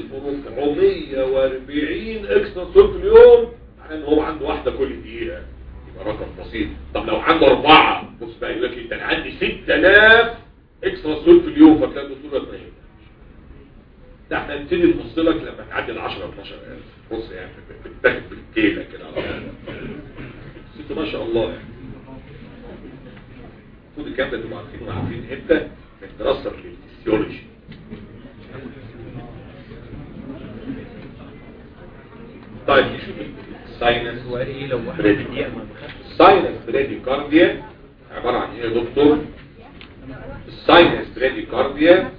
Speaker 1: 1440 اكسترا صوت في اليوم معناه ان هو عنده واحده كل دقيقه يبقى رقم بسيط طب لو عنده اربعه بص بقى يقول لك انت انا عندي 6000 اكسترا صوت في اليوم فتلاقي الدكتور اثنين ده احنا نبتدي نبص لك لما تعدي ال 10 12000 بص يعني بتاخد بالكيله كده على طول. ست ما شاء الله يعني المفروض الكلام ده تبقوا عارفين وعارفين امتى من دراسه الفسيولوجي طيب نشوف الساينس
Speaker 3: هو قال ايه لو واحد في دقيقة ما بخافش
Speaker 1: الساينس براديكارديا عبارة عن ايه يا دكتور الساينس براديكارديا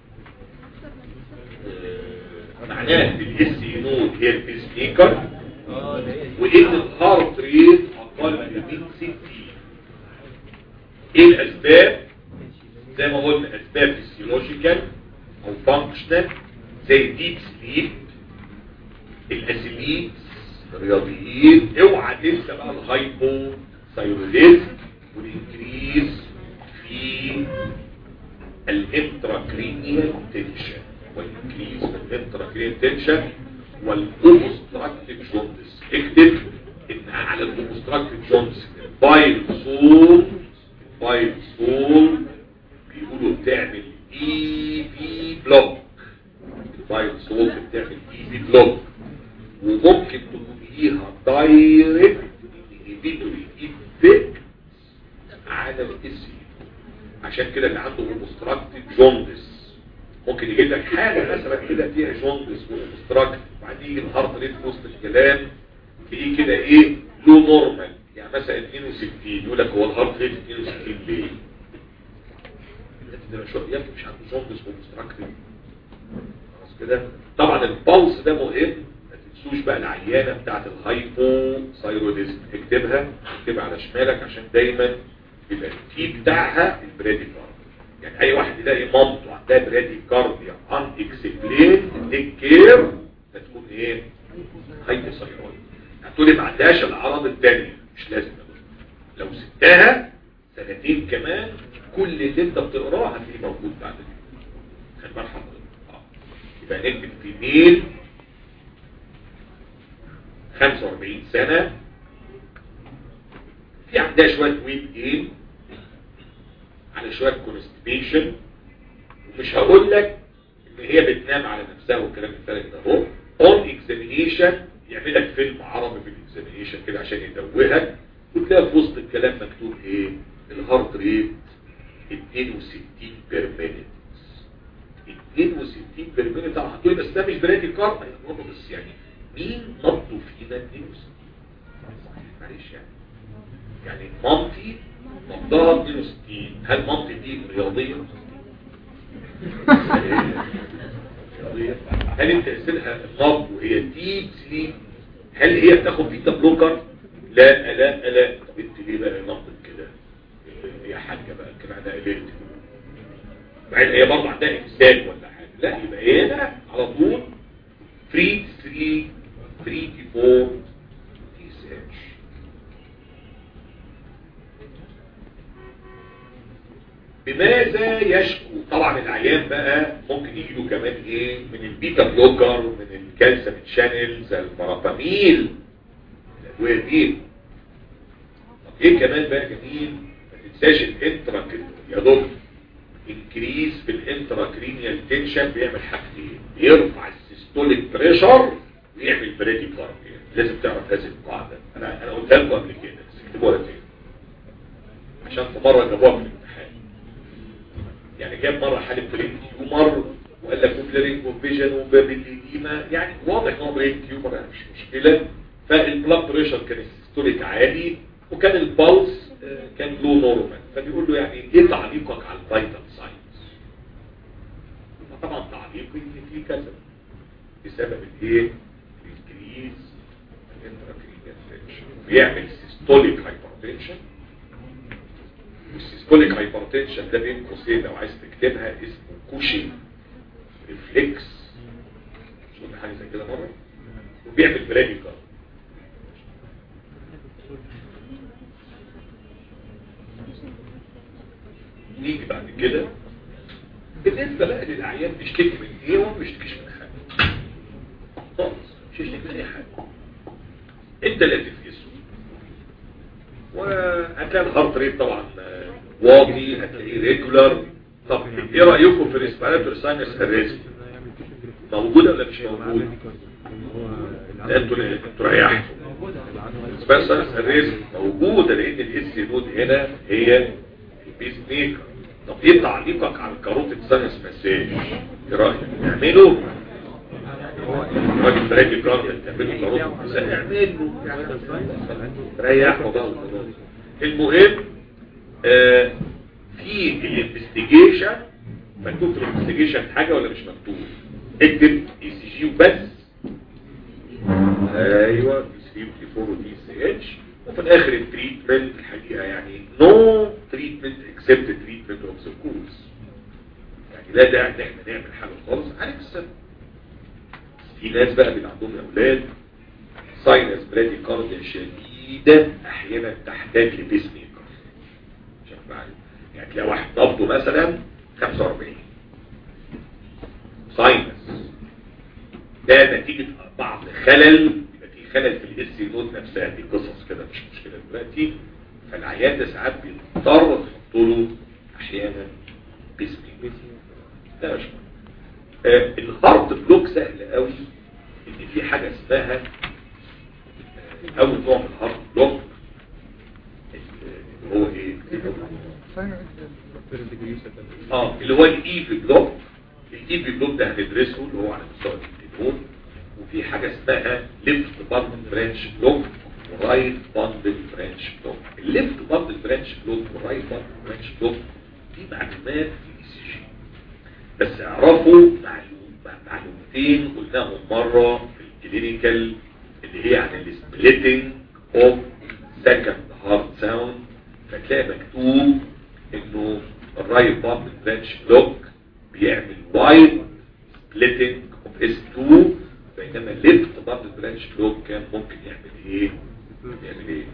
Speaker 1: آه، معناها الاس نود هي البيس ميكر
Speaker 3: اه ده هي دي.
Speaker 1: وان الهارت ريت اقل من 160 ايه الاسباب زي ما قلنا اسباب فيسيولوجيكال او فانكشنال زي الديب سليب الاسيليت الرياضيين اوعى تنسى بقى الهايبو ثايرويديزم والانكريز في الانتراكرينيال تنشن والانكريز في الانتراكرينيال تنشن والاوبستراكتيف جوندس اكتب ان على الاوبستراكتيف جوندس البايل سول البايل سول بيقولوا بتعمل اي بي بلوك البايل سول بتعمل اي بي بلوك وممكن تكون ليها دايركت انهبيتوري افكت على الاس عشان كده اللي عنده اوبستراكتيف جوندس ممكن يجيب لك حاجه مثلا كده فيها جوندس واوبستراكتيف وبعدين يجي الهارت ريت في وسط الكلام تلاقيه كده ايه لو نورمال يعني مثلا 62 يقول لك هو الهارت ريت 62 ليه؟ ده مش يا ابني مش عنده جوندس واوبستراكتيف خلاص كده طبعا البلس ده مهم ما تنسوش بقى العيانه بتاعت الهايبو ثايروديزم اكتبها اكتبها على شمالك عشان دايما يبقى التي بتاعها البرادي كارد يعني اي واحد يلاقي مامته عندها برادي كارديا ان اكسبلين تيك كير هتكون ايه هايبو ثايرويد هتقولي ما عندهاش الاعراض الثانيه مش لازم يا دكتور. لو سبتها يبقى نكتب في ميل 45 سنة في عندها شوية ويت جين على شوية كونستيبيشن ومش هقول لك ان هي بتنام على نفسها والكلام الفارغ ده اهو اون اكزامينيشن يعمل لك فيلم عربي في الاكزامينيشن كده عشان يدوهك وتلاقي في وسط الكلام مكتوب ايه الهارت ريت 62 بير مينيت 62 بير مينيت طبعا هتقولي بس ده مش برادي كارما يعني بس يعني مين نبضه فينا 62 معلش يعني يعني مامتي نبضها 62 هل مامتي دي رياضية؟ رياضية هل انت تأثيرها النبض وهي ديب سليب هل هي بتاخد بيتا بلوكر؟ لا لا لا طب انت ليه بقى نبضك كده؟ يا حاجة بقى كده عندها قليل بعدين هي برضه عندها امساك ولا حاجة لا يبقى هنا على طول فري 3 فري 4 تي سي اتش بماذا يشكو طبعا العيان بقى ممكن يجي له كمان ايه من البيتا بلوكر من الكالسيوم شانلز المراباميل الادويه دي طب ايه كمان بقى جميل ما تنساش الانترا يا دكتور انكريز في الانتراكرينيال تنشن بيعمل حاجتين بيرفع السيستوليك بريشر ويعمل بريدي كارديا لازم تعرف هذه القاعده انا انا قلتها لكم قبل كده بس اكتبوها تاني عشان في مره جابوها في الامتحان يعني جاب مره حاله برين تيومر وقال لك وفليرنج وفيجن وبابيليديما يعني واضح ان هو برين تيومر يعني مش مشكله فالبلاد بريشر كان السيستوليك عالي وكان البلس كان لو نورمال فبيقول له يعني ايه تعليقك على الفيتال ساينس فطبعا تعليقي ان في كذا بسبب الايه الانكريز الانتراكرينيال تنشن بيعمل سيستوليك هايبرتنشن والسيستوليك هايبرتنشن ده بين قوسين لو عايز تكتبها اسمه كوشين ريفلكس شفت حاجه زي كده مره وبيعمل براديكال نيجي بعد كده بالنسبة بقى للأعيان بيشتكي من ايه وما بيشتكيش من حاجة خالص مش يشتكي من اي حاجة انت اللي هتفقسه وهتلاقي الهارت ريت طبعا واطي هتلاقيه ريجولار طب ايه رأيكم في الريسبيراتوري ساينس اريزم موجودة ولا مش موجودة انتوا اللي تريحوا الريسبيراتوري ساينس اريزم موجودة لان الاس نود هنا هي البيس ميكر طب ايه تعليقك على الكاروتيد ساينس مساج ايه رايك نعمله راجل براجل كارد تعمله كاروتيد مساج اعمله ريحوا بقى وخلاص. المهم آه في الانفستيجيشن مكتوب في الانفستيجيشن حاجه ولا مش مكتوب اكتب اي سي جي وبس ايوه اي سي جي ودي 4 ودي سي اتش وفي الاخر التريتمنت الحقيقه يعني نو تريتمنت اكسبت تريتمنت اوف ذا كورس يعني لا داعي ان احنا نعمل حاجه خالص هنكسب في ناس بقى بيبقى عندهم اولاد ساينس برادي كارديا شديده احيانا تحتاج لبيس ميكر شوف معايا يعني تلاقي واحد نبضه مثلا 45 ساينس ده نتيجه بعض خلل يبقى في خلل في الاس نود نفسها دي قصص كده مش مشكله دلوقتي فالعيان ده ساعات بيضطر تحط له احيانا بيس ميكر ده مش مهم. آه، الهارت بلوك سهل قوي ان في حاجه اسمها آه، اول نوع من الهارت بلوك اللي هو ايه اه اللي هو الاي في بلوك الاي في بلوك ده هندرسه اللي هو على مستوى التليفون وفي حاجه اسمها ليفت باندل برانش بلوك ورايت باندل برانش بلوك الليفت باندل برانش بلوك ورايت باندل برانش بلوك دي معلومات في الاي سي جي بس اعرفوا معلوم معلومتين قلناهم مرة في الكلينيكال اللي هي عن السبليتنج اوف سكند هارت ساوند فتلاقي مكتوب انه الرايت بامب برانش بلوك بيعمل وايد سبليتنج اوف اس 2 بينما الليفت بامب برانش بلوك كان ممكن يعمل ايه؟ يعمل ايه؟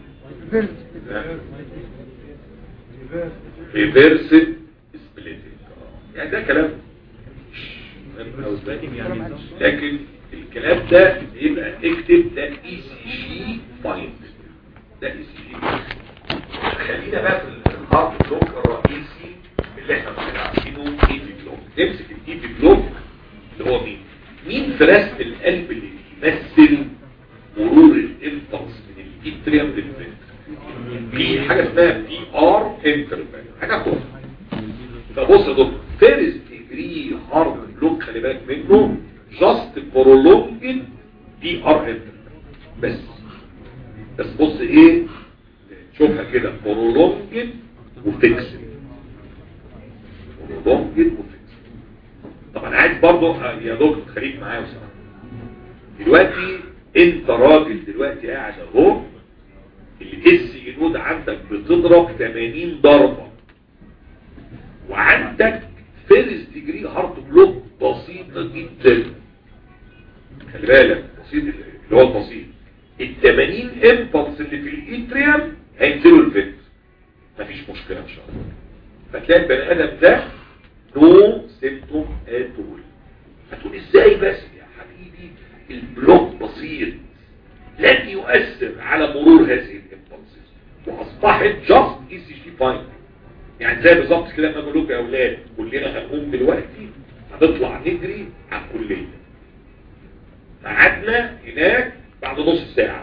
Speaker 1: ريفيرسد سبليتنج يعني ده كلام مهم أوي لكن الكلام ده يبقى اكتب ده اي سي جي فايند ده اي سي جي خلينا بقى في الهارد بلوك الرئيسي اللي احنا كنا عارفينه اي في بلوك نمسك الاي في بلوك اللي هو مين مين في رسم القلب اللي بيمثل مرور الامبلس من الاتريوم للفنتر في حاجه اسمها بي ار انترفال حاجه كويسه فبص يا دكتور فيرست ديجري هارد بلوك خلي بالك منه جاست برولونجد دي ار انترفال بس بس بص ايه شوفها كده برولونجد وفيكسد برولونجد وفيكسد طبعا عايز برضه يا دكتور خليك معايا بصراحه دلوقتي انت راجل دلوقتي قاعد اهو الاس جنود عندك بتضرب 80 ضربة وعندك فيرست ديجري هارت بلوك بسيطة جدا خلي بالك بسيط اللي هو البسيط ال 80 امبلس اللي في الاتريوم هينزلوا الفنت مفيش مشكلة ان شاء الله فتلاقي البني ادم ده نو سيمتوم اتول هتقول ازاي بس يا حبيبي البلوك بسيط لن يؤثر على مرور هذه الامبلسز واصبحت جاست اي سي جي فاين يعني زي بالظبط كده لما بقول لكم يا اولاد كلنا هنقوم دلوقتي هنطلع نجري على الكليه قعدنا هناك بعد نص ساعه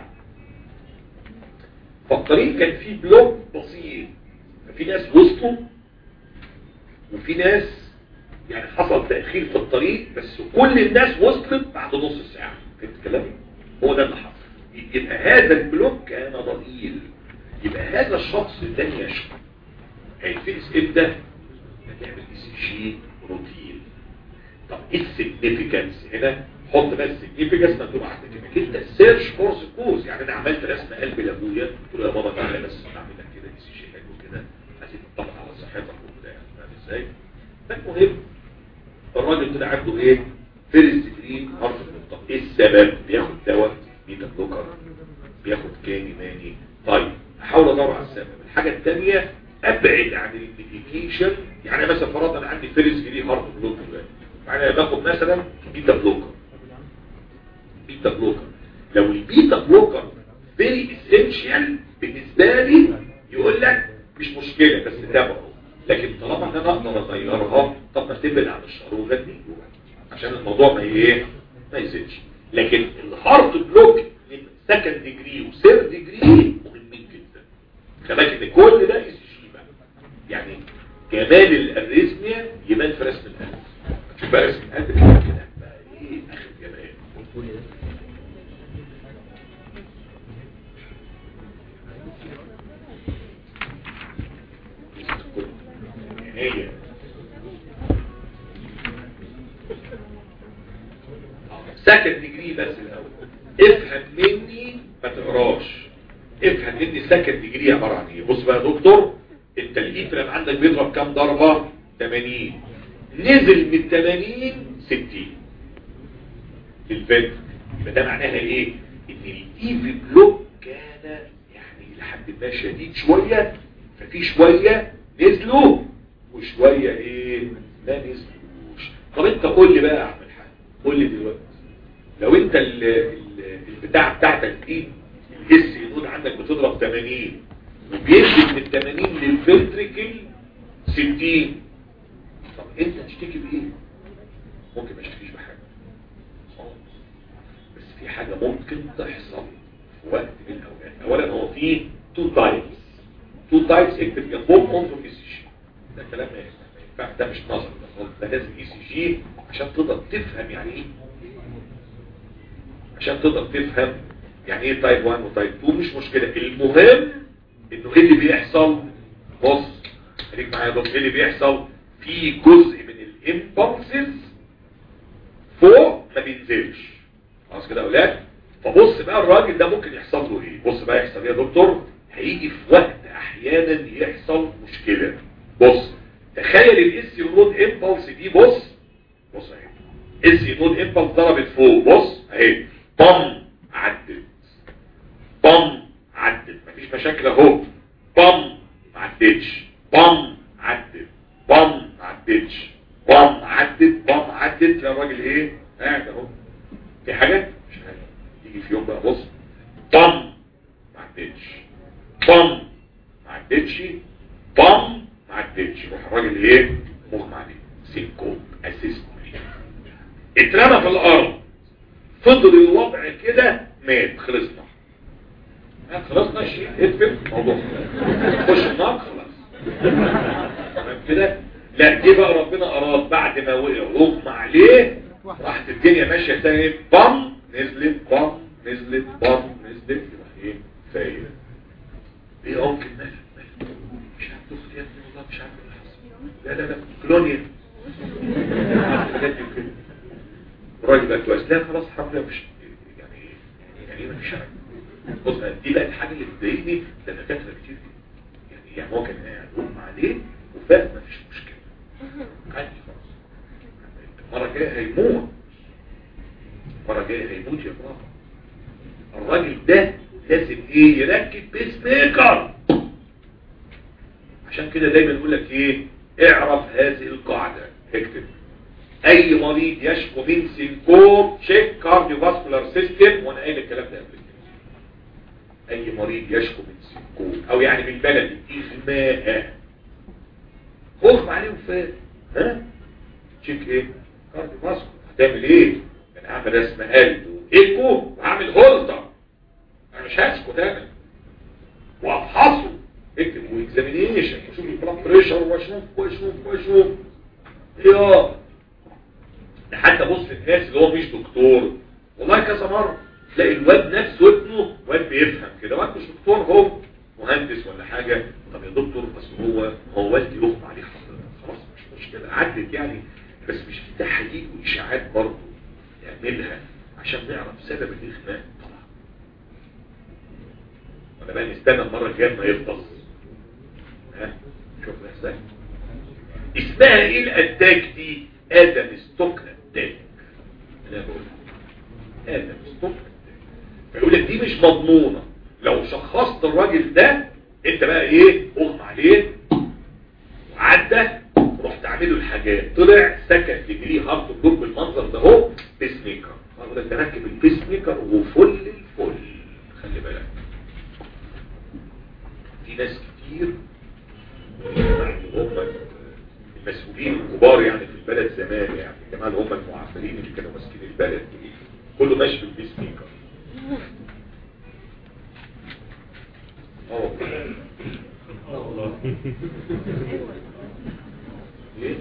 Speaker 1: فالطريق كان فيه بلوك بسيط في ناس وسطوا وفي ناس يعني حصل تأخير في الطريق بس كل الناس وصلت بعد نص ساعة فهمت كلامي؟ هو ده اللي حصل يبقى هذا البلوك كان ضئيل يبقى هذا الشخص لن يشكو هيتفقس امتى؟ هتعمل اي سي جي روتين طب ايه السيجنيفيكانس هنا؟ حط بس السيجنيفيكانس مكتوب عندك انك انت سيرش فور سبوز يعني انا عملت رسم قلب لابويا قلت له يا بابا تعالى بس اعمل لك كده اي سي جي حلو كده عايزين تطبق على صحتك وبتاع فاهم ازاي؟ فالمهم الراجل كده عنده ايه؟ فيرست ديجري هارت طب ايه السبب؟ بياخد دواء بيتا بلوكر بياخد كاني ماني طيب احاول ادور على السبب الحاجه الثانيه ابعد عن الميديكيشن يعني مثلا فرضا انا عندي فيرست ديجري هارت بلوكر يعني باخد مثلا بيتا بلوكر بيتا بلوكر لو البيتا بلوكر فيري اسينشال بالنسبه لي يقول لك مش مشكله بس تابعه لكن طالما ان انا اقدر اغيرها طب ما تبعد عن الشهر وغني عشان الموضوع ما ايه ما يزيدش لكن الهارت بلوك من سكند ديجري وثيرد ديجري مهمين جدا خلاك ان كل ده يسجي بقى يعني جمال الاريزميا يبان في رسم القلب شوف بقى رسم القلب كده كده بقى ايه اخر جمال هي سكند ديجري بس الاول افهم مني ما تقراش افهم مني سكند ديجري عباره عن ايه بص بقى يا دكتور انت الاترم عندك بيضرب كام ضربه 80 نزل من 80 60 الفنت يبقى ده معناها ايه ان الايفي بلوك كان يعني لحد ما شديد شويه ففي شويه نزلوا وشويه ايه ما نزلوش طب انت قول لي بقى يا عم الحاج قول لي دلوقتي لو انت ال ال البتاع بتاعتك دي الاس ينود عندك بتضرب 80 وبينزل من 80 للفنتريكل 60 طب انت تشتكي بايه ممكن ما اشتكيش بحاجه بس في حاجه ممكن تحصل في وقت من الاوقات اولا هو في تو تايبس تو تايبس اكتب جنبهم انظر اي سي جي ده كلام ما ينفع ده مش نظر ده خالص ده لازم اي سي جي عشان تقدر تفهم يعني ايه عشان تقدر تفهم يعني ايه تايب 1 وتايب 2 مش مشكلة المهم انه ايه اللي بيحصل بص خليك معايا يا ايه اللي بيحصل في جزء من الامبulses فوق ما بينزلش خلاص كده يا اولاد فبص بقى الراجل ده ممكن يحصل له ايه بص بقى يحصل ايه يا دكتور هيجي في وقت احيانا يحصل مشكلة بص تخيل الاس يونود امبلس دي بص بص اهي اس يونود امبلس ضربت فوق بص اهي طم عدت طم عدت مفيش مشاكل اهو طم ما عدتش طم عدت طم ما عدتش طم عدت طم عدت عدت تلاقي الراجل ايه قاعد اهو في حاجه مش حاجه يجي في يوم بقى بص طم ما عدتش طم ما عدتش طم ما عدتش يروح الراجل ايه مغمى عليه سينكوب اسيست اترمى في الارض فضل الوضع كده مات خلصنا ها، خلصنا الشيء اقفل موضوع خش النار خلاص تمام كده لا دي بقى ربنا اراد بعد ما وقع واغمى عليه راحت الدنيا ماشيه تاني بام نزلت بام نزلت بام نزلت يبقى ايه فايده ايه ممكن مالك مالك مش عارف تاخد يا ابني والله مش عارف ايه اللي حصل لا لا لا كلونيا حاجات دي كده. الراجل بقى كويس لا خلاص الحمد لله مش يعني يعني ايه مفيش حاجه بص دي بقى الحاجه اللي بتضايقني ده دكاتره كتير دي. يعني يعني هو كان قاعد يغمى عليه وفاق مفيش مشكله عادي خلاص المره الجايه هيموت المره الجايه هيموت يا بابا الراجل ده لازم ايه يركب بيس ميكر عشان كده دايما يقول لك ايه اعرف هذه القاعده اكتب اي مريض يشكو من سينكوب تشيك كارديوفاسكولار سيستم وانا قايل الكلام ده قبل كده اي مريض يشكو من سينكوب او يعني بالبلدي اغماء اغمى عليه وفات ها تشيك ايه كارديوفاسكولار هتعمل ايه انا هعمل رسم قلب وايكو وهعمل هولتر انا مش هسكت انا وافحصه اكتب واكزامينيشن واشوف البلاد بريشر واشوف واشوف واشوف يا ده حتى بص الناس اللي هو مش دكتور والله كذا مرة تلاقي الواد نفسه ابنه واد بيفهم كده واد مش دكتور هو مهندس ولا حاجة طب يا دكتور بس هو هو والدي يغمى عليه حضرتك خلاص مش مشكلة عدت يعني بس مش في تحقيق وإشاعات برضه يعملها عشان نعرف سبب الإغماء طبعا ولا بقى نستنى المرة الجاية ما يفضل ها شوف ازاي اسمها ايه الاتاك دي ادم ستوك اتاك انا بقول ادم ستوك اتاك فيقول لك دي مش مضمونة لو شخصت الراجل ده انت بقى ايه اغمى عليه وعدى رحت عامله الحاجات طلع سكن ديجري هارت بلوك بالمنظر ده اهو بيس ميكر اقول لك ده راكب البيس ميكر وفل الفل خلي بالك في ناس كتير يعني هم المسؤولين الكبار يعني في البلد زمان يعني الجماعه اللي هم المعافرين اللي كانوا ماسكين البلد كله ماشي بالبيس ميكر اه ليه؟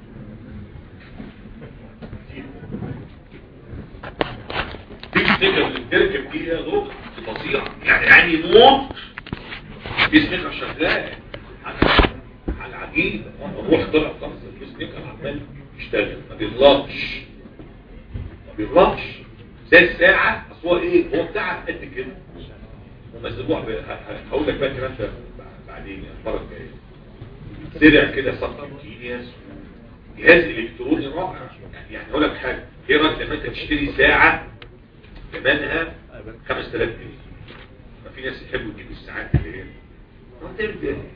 Speaker 1: تفتكر اللي بتركب دي يا دوب فظيعه يعني يعني يموت بيسنيكر شغال على على العجيب روح طلع خمسة البيسنيكر عمال يشتغل ما بيغلطش ما بيغلطش زي الساعة اصل هو ايه هو بتاع قد كده ومزلوع ب- ه- ه- هقول لك بقى الكلام ده بعدين يعني المره الجايه سرع كده سطر كينياس جهاز الكتروني رائع يعني يعني هقول لك حاجه ايه رايك لما انت تشتري ساعه ثمنها 5000 جنيه ما في ناس يحبوا يجيبوا الساعات اللي هي ما تعمل بيها إيه؟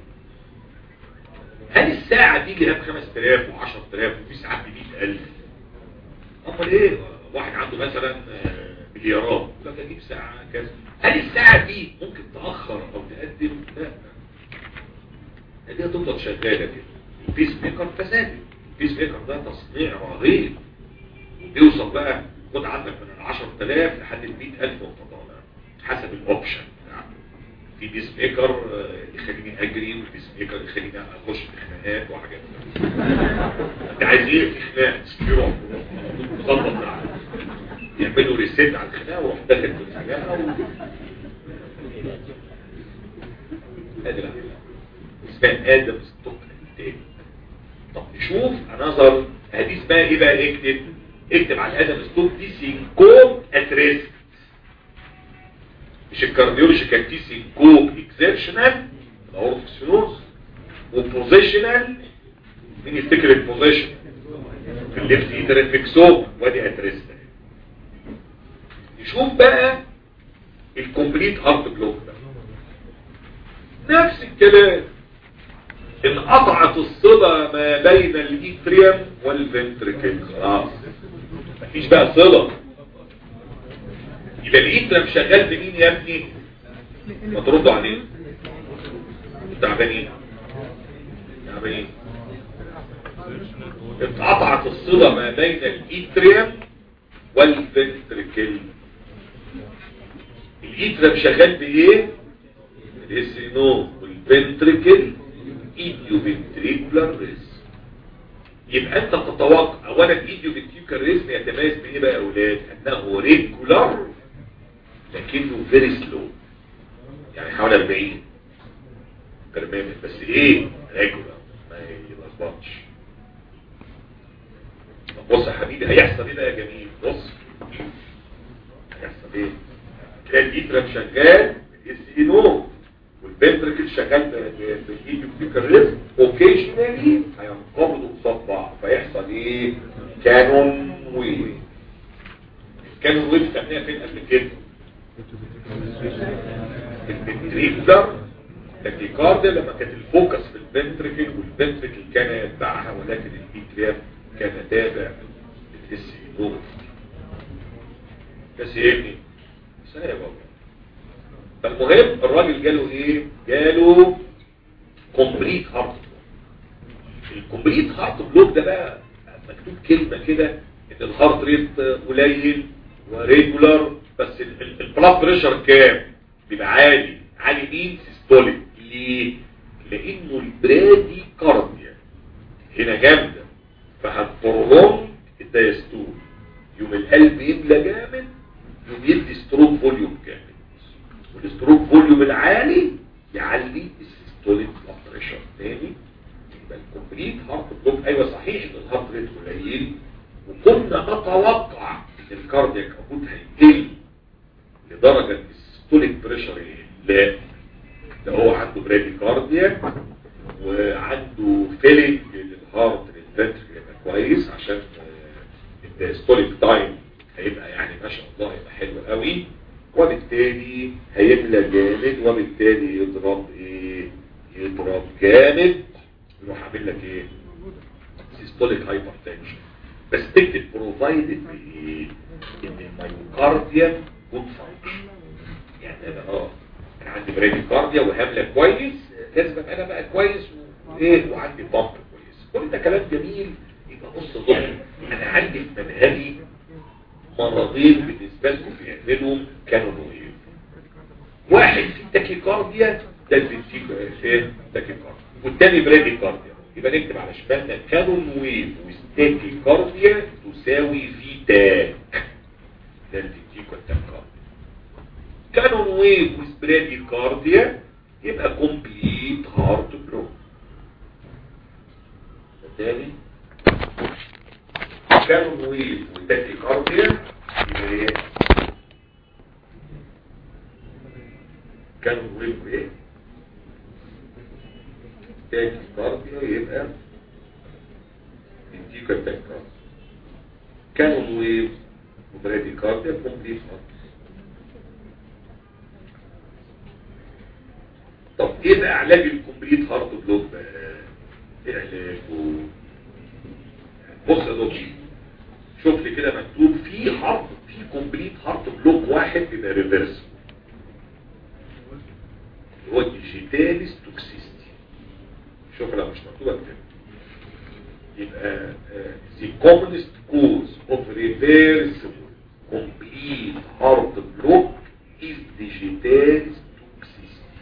Speaker 1: هل الساعة دي جاية ب 5000 و10000 وفي ساعات ب 100000 امال ايه واحد عنده مثلا آه، مليارات يقول لك اجيب ساعة كذا هل الساعة دي ممكن تأخر او تقدم لا دي هتفضل شغالة كده البيس ميكر فساد البيس ميكر ده تصنيع رهيب بيوصل بقى خد عندك من ال 10000 لحد ال 100000 وانت طالع حسب الاوبشن يعني في بيس ميكر آه، يخليني اجري وبيس ميكر يخليني اخش في خناقات وحاجات انت عايز ايه في خناقه تسكيرو مظبط معاه. يعملوا ريسيت على الخناقه ويروح داخل في الخناقه و... ادي العملية. اسمها ادم ستوك تاني طب نشوف انظر هدي اسمها ايه بقى اكتب اكتب على ادم ستوك دي سينكوب اتريست مش الكارديولوجي كان في سينكوب اكسبشنال الاورفكسينوز وبوزيشنال مين يفتكر البوزيشن في الليفت ايد ريفلكسوم وادي اتريست نشوف بقى الكومبليت هارت بلوك ده نفس الكلام انقطعت الصلة ما بين الاتريوم والفنتركل خلاص مفيش بقى صلة يبقى الاتريوم شغال بمين يا ابني ما تردوا عليه تعبانين تعبانين انقطعت الصلة ما بين الاتريوم والفنتركل الاتريوم شغال بايه الاسينو والفنتركل ايديو فنتريكولار ريز يبقى انت تتوقع اولا الايديو فنتريكولار ريز يتميز بايه بقى يا اولاد انه ريجولار لكنه فيري سلو يعني حوالي 40 برمامج بس ايه ريجولار ما يلخبطش طب بص يا حبيبي هيحصل ايه بقى يا جميل بص هيحصل ايه تلاقي الاترم شغال الاس اي نو والبنتركل شغال بالايديو فيكر ريز اوكيشنالي هينقبضوا قصاد بعض فيحصل ايه كانون ويف كانون ويف خدناها فين قبل كده الفنتريكولار التكيكارديا لما كانت الفوكس في الفنتركل والفنتركل كان يتبعها ولكن الاتريم كان تابع للاس اي نو بس يا ابني سنة يا بابا فالمهم الراجل جاله ايه جاله كومبليت هارت الكومبليت هارت بلوك ده بقى مكتوب كلمة كده ان الهارت ريت قليل وريجولار بس البلاد بريشر كام بيبقى عالي عالي مين سيستوليك ليه لانه البرادي كارديا هنا جامدة فهتبرلون الدايستول يوم القلب يملى جامد يوم يدي ستروك فوليوم جامد والستروك فوليوم العالي يعلي السيستوليك بلاد بريشر تاني يبقى الكومبليت هارت بلوك ايوه صحيح ان الهارت ريت قليل وكنا نتوقع ان الكاردياك اوتبوت هيقل لدرجه السيستوليك بريشر لا ده هو عنده برادي كارديا وعنده فيلنج للهارت للفنتركل يبقى كويس عشان الدايستوليك تايم هيبقى يعني ما شاء الله هيبقى حلو قوي وبالتالي هيملى جامد وبالتالي يضرب ايه يضرب جامد يروح عامل لك ايه سيستوليك هايبرتنشن بس تكتب بروفايدد بايه ان المايوكارديا جود فانكشن يعني انا اه انا عندي برادي كارديا وهامله كويس لازم ابقى انا بقى كويس وايه وعندي بامب كويس كل ده كلام جميل يبقى بص ضمن انا عندي في منهجي مرضين بالنسبه لكم بيعملهم كانوا نوعين واحد في التاكيكارديا ده الفنتيكو ايه تاكيكارديا والتاني برادي كارديا يبقى نكتب على شمالنا كانون ويف وستاكي كارديا تساوي في تاك ده الفنتيكو التاكيكارديا كانون ويف وسبرادي كارديا يبقى كومبليت هارت بلوك الثاني كانون ويف وتاكي كارديا يبقى ايه كانون ويف وايه تاكي كارديا يبقى انتيكا تاكي كارديا كانون ويف وبرادي كارديا كومبليت هارت طب ايه بقى علاج الكومبليت هارت بلوك بقى ايه علاجه بص يا دكتور شوف لي كده مكتوب في هارت في كومبليت هارت بلوك واحد بيبقى ريفرس هو الديجيتاليس توكسيستي شوف لو مش مكتوبه كده يبقى the commonest cause of reversible complete heart block is digitalis toxicity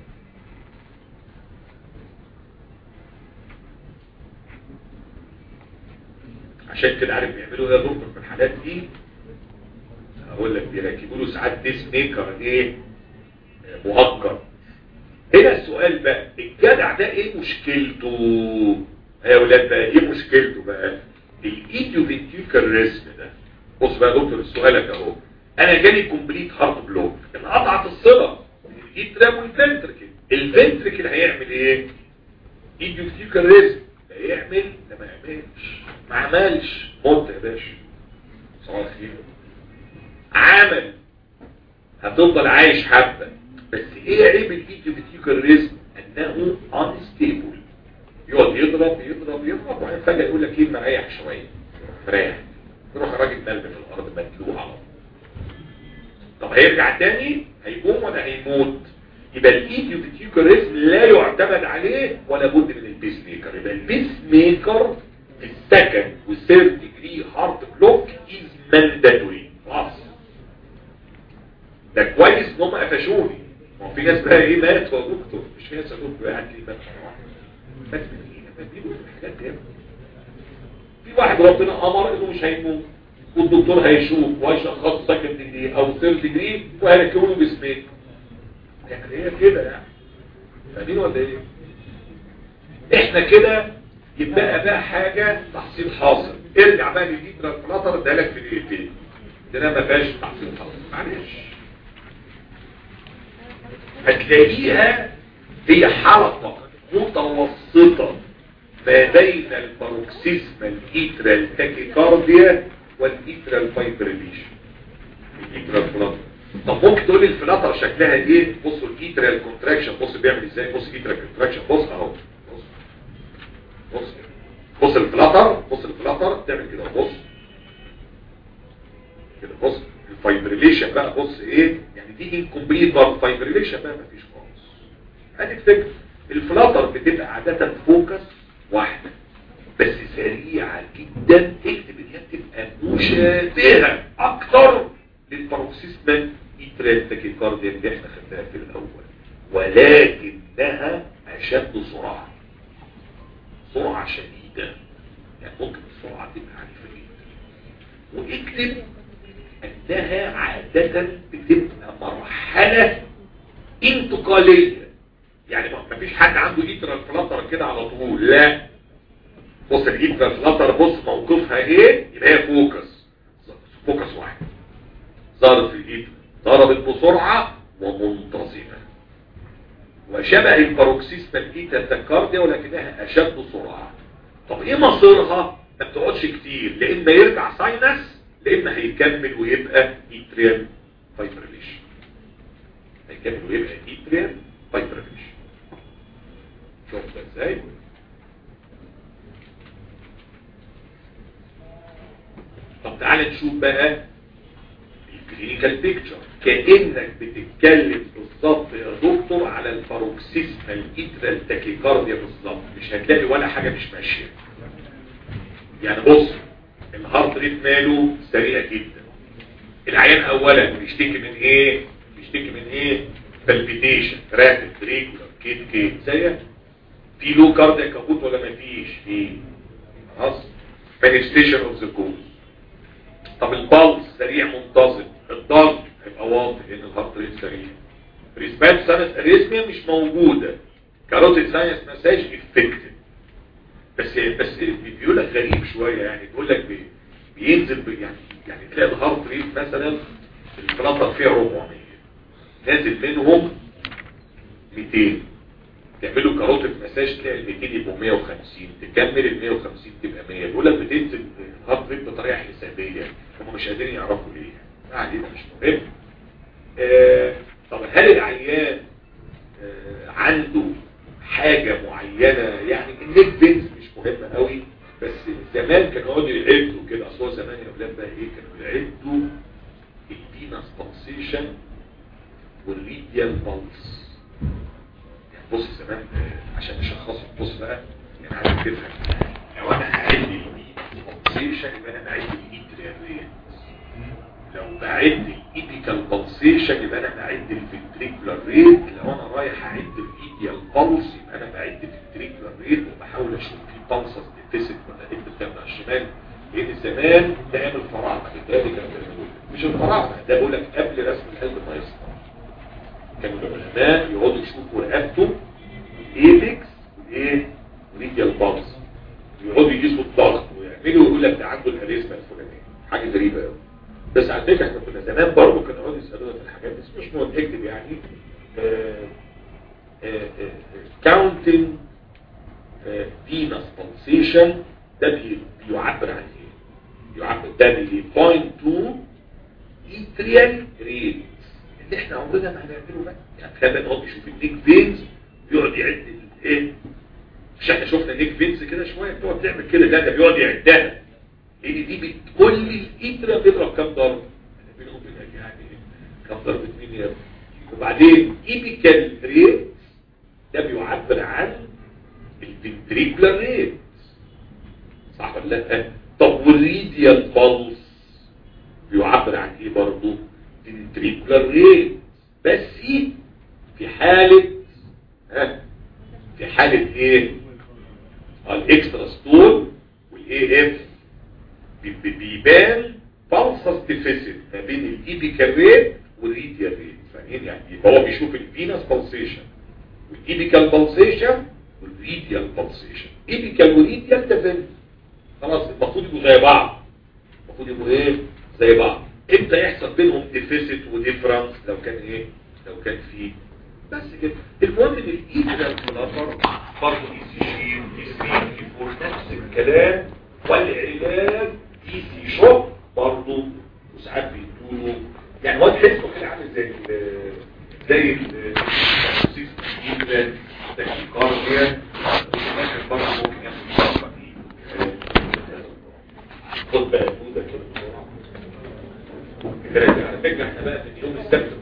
Speaker 1: عشان كده عارف بيعملوا ايه يا دكتور في الحالات دي هقول لك بيركبوا له ساعات ديس ميكر ايه مؤقت هنا السؤال بقى الجدع ده ايه مشكلته يا ولاد بقى ايه مشكلته بقى الايديو فينتيكال ريسم ده بص بقى يا دكتور سؤالك اهو انا جالي كومبليت هارت بلوك انقطعت الصله الاترام والفنتركل الفنتركل هيعمل ايه ايديو فينتيكال ريسم هيعمل ده ما يعملش ما عملش موت يا باشا صباح الخير عمل هتفضل عايش حبه بس ايه عيب الايديو فينتيكال ريسم انه انستيبل يقعد يضرب يضرب يضرب وبعدين فجاه يقول لك ايه مريح شويه مريح يروح الراجل ملم في الارض مدلوع على طول طب هيرجع تاني هيقوم ولا هيموت يبقى الايديوبيتيكوريزم لا يعتمد عليه ولا بد من البيس ميكر يبقى البيس ميكر في السكند والثيرد ديجري هارت بلوك از مانداتوري خلاص ده كويس ان هم قفشوني ما هو في ناس بقى ايه مات يا دكتور مش في ناس يا دكتور قاعد لي مات مره واحده مات من ايه؟ مات بيقول الحاجات دي في واحد ربنا امر انه مش هيموت والدكتور هيشوف وهيشخص سكند ديجري او ثيرد ديجري وهيركبوا له بسميك يعني هي كده يعني فاهمين ولا ايه؟ احنا كده يبقى بقى حاجة تحصيل حاصل ارجع بقى للجيترا الفلاتر ده لك في دقيقتين ده ما فيهاش تحصيل حاصل معلش هتلاقيها هي حلقة متوسطة ما بين الباروكسيزمال ايترال تاكيكارديا والايترال فايبريليشن الايترال فلاتر طب ممكن تقول لي الفلاتر شكلها ايه بصوا الايترال كونتراكشن بص بيعمل ازاي بص الايترال كونتراكشن بص اهو بص بص بص الفلاتر بص الفلاتر تعمل كده بص كده بص الفايبريليشن بقى بص ايه يعني دي انكمبليت برضه فايبريليشن بقى مفيش خالص ادي الفكره الفلاتر بتبقى عاده فوكس واحده بس سريعه جدا اكتب ان هي بتبقى مشابهه اكتر للباروكسيزمال ايترال تاكيكارديا اللي احنا خدناها في الاول ولكنها اشد سرعه سرعه شديده يعني ممكن السرعه تبقى عنيفه جدا واكتب انها عاده بتبقى مرحله انتقاليه يعني ما فيش حد عنده ايترال فلاتر كده على طول لا بص الايترال فلاتر بص موقفها ايه يبقى هي فوكس فوكس واحد ظهرت في الايد ضربت بسرعة ومنتظمة وشبه الباروكسيزمال ايتا تاكارديا ولكنها اشد سرعة طب ايه مصيرها ما بتقعدش كتير لان يرجع ساينس لان هيكمل ويبقى ايتريال فايبريليشن هيكمل ويبقى ايتريال فايبريليشن شوف ده ازاي طب تعالى نشوف بقى الكلينيكال بيكتشر كأنك بتتكلم بالظبط يا دكتور على الباروكسيزمال ايترال تاكيكارديا بالظبط مش هتلاقي ولا حاجة مش ماشية يعني بص الهارت ريت ماله سريع جدا العيان اولا بيشتكي من ايه بيشتكي من ايه بالبيتيشن رابid ريجولار كيت كيت زي في لو كاردياك كابوت ولا مفيش في خلاص manifestation اوف ذا كوز طب البلس سريع منتظم الضغط هيبقى واطي لان الهارت ريت سريع بريسبات سانس اريثميا مش موجوده كاروتيد ساينس مساج افكتد بس بس بيقول لك غريب شويه يعني بيقول لك بي بينزل بي يعني يعني تلاقي الهارت ريت مثلا الفلاتر فيها 400 نازل منهم 200 تعملوا كاروتيد مساج تلاقي ال 200 يبقوا 150 تكمل ال 150 تبقى 100 بيقول لك بتنزل الهارت ريت بطريقه حسابيه هم مش قادرين يعرفوا ليه ما علينا مش مهم آه طب هل العيان آه عنده حاجة معينة يعني النيك بينز مش مهمة قوي بس زمان كانوا يقعدوا يعدوا كده اصل هو زمان يا اولاد بقى ايه كانوا يعدوا الفينس بالسيشن والريديال بالس يعني بص زمان آه، عشان نشخصه بص بقى يعني عايز تفهم لو انا هعد الفينس بالسيشن يبقى انا بعد الايتريال ريت لو بعد الايبيكال بالسيشن يبقى انا بعد الفنتريكولار ريت لو انا رايح اعد الايديال بالس يبقى انا بعد الفنتريكولار ريت وبحاول اشوف في بالسس ديفيسيت ولا ايه بتعمل على الشمال لان زمان ده ايام الفراعنه بالتالي كانوا بيعملوا مش الفراعنه ده بقول لك قبل رسم القلب ما يصنع كانوا العلماء يقعدوا يشوفوا رقبته الايبكس والايه والريديال بالس يقعدوا يقيسوا الضغط ويعملوا يقول لك ده عنده الاريزما الفلانيه حاجه غريبه قوي بس على فكره احنا كنا زمان برضه كانوا يقعدوا يسالونا في الحاجات بس مش مهم اكتب يعني كاونتنج فينس بلسيشن ده بي- بيعبر عن ايه؟ يعبر ده بي بوينت تو ايتريال ريت اللي احنا عمرنا ما هنعمله بقى يعني خلينا نقعد نشوف النيك فينز يقعد يعد الايه مش احنا شفنا نيك فينس كده شويه بتقعد تعمل كده لا ده بيقعد يعدها لان دي بتقول لي الاترا بيضرب كام ضرب أنا بينهم وبينك يعني كام ضربه مين يا ابني وبعدين ايبيكال ريت ده بيعبر عن الفنتريكولار ريت صح ولا لا طب والريديال بالس بيعبر عن ايه برضه فنتريكولار ريت بس في حالة ها في حالة ايه آه، الاكسترا ستول والاي اف بيبان بالسس ديفيسيت ما بين الايبيكال ريت والريديال ريت فاهمين يعني يبقى هو بيشوف الفينس بالسيشن والايبيكال بالسيشن والريديال بالسيشن ايبيكال وريديال ده فين خلاص المفروض يبقوا زي بعض المفروض يبقوا ايه زي بعض امتى يحصل بينهم ديفيسيت وديفرنس لو كان ايه لو كان في بس كده المهم ان الايدرال فلاتر برضه اي سي جي واي سي جي نفس الكلام والعلاج اي سي شوك برضه وساعات بيدوله يعني هو تحسه كده عامل زي ال زي ال تاكيكارديا والناس برضه ممكن ياخد فترة دي. خد بقى الدودة كده بسرعة. على فكرة احنا بقى من يوم السبت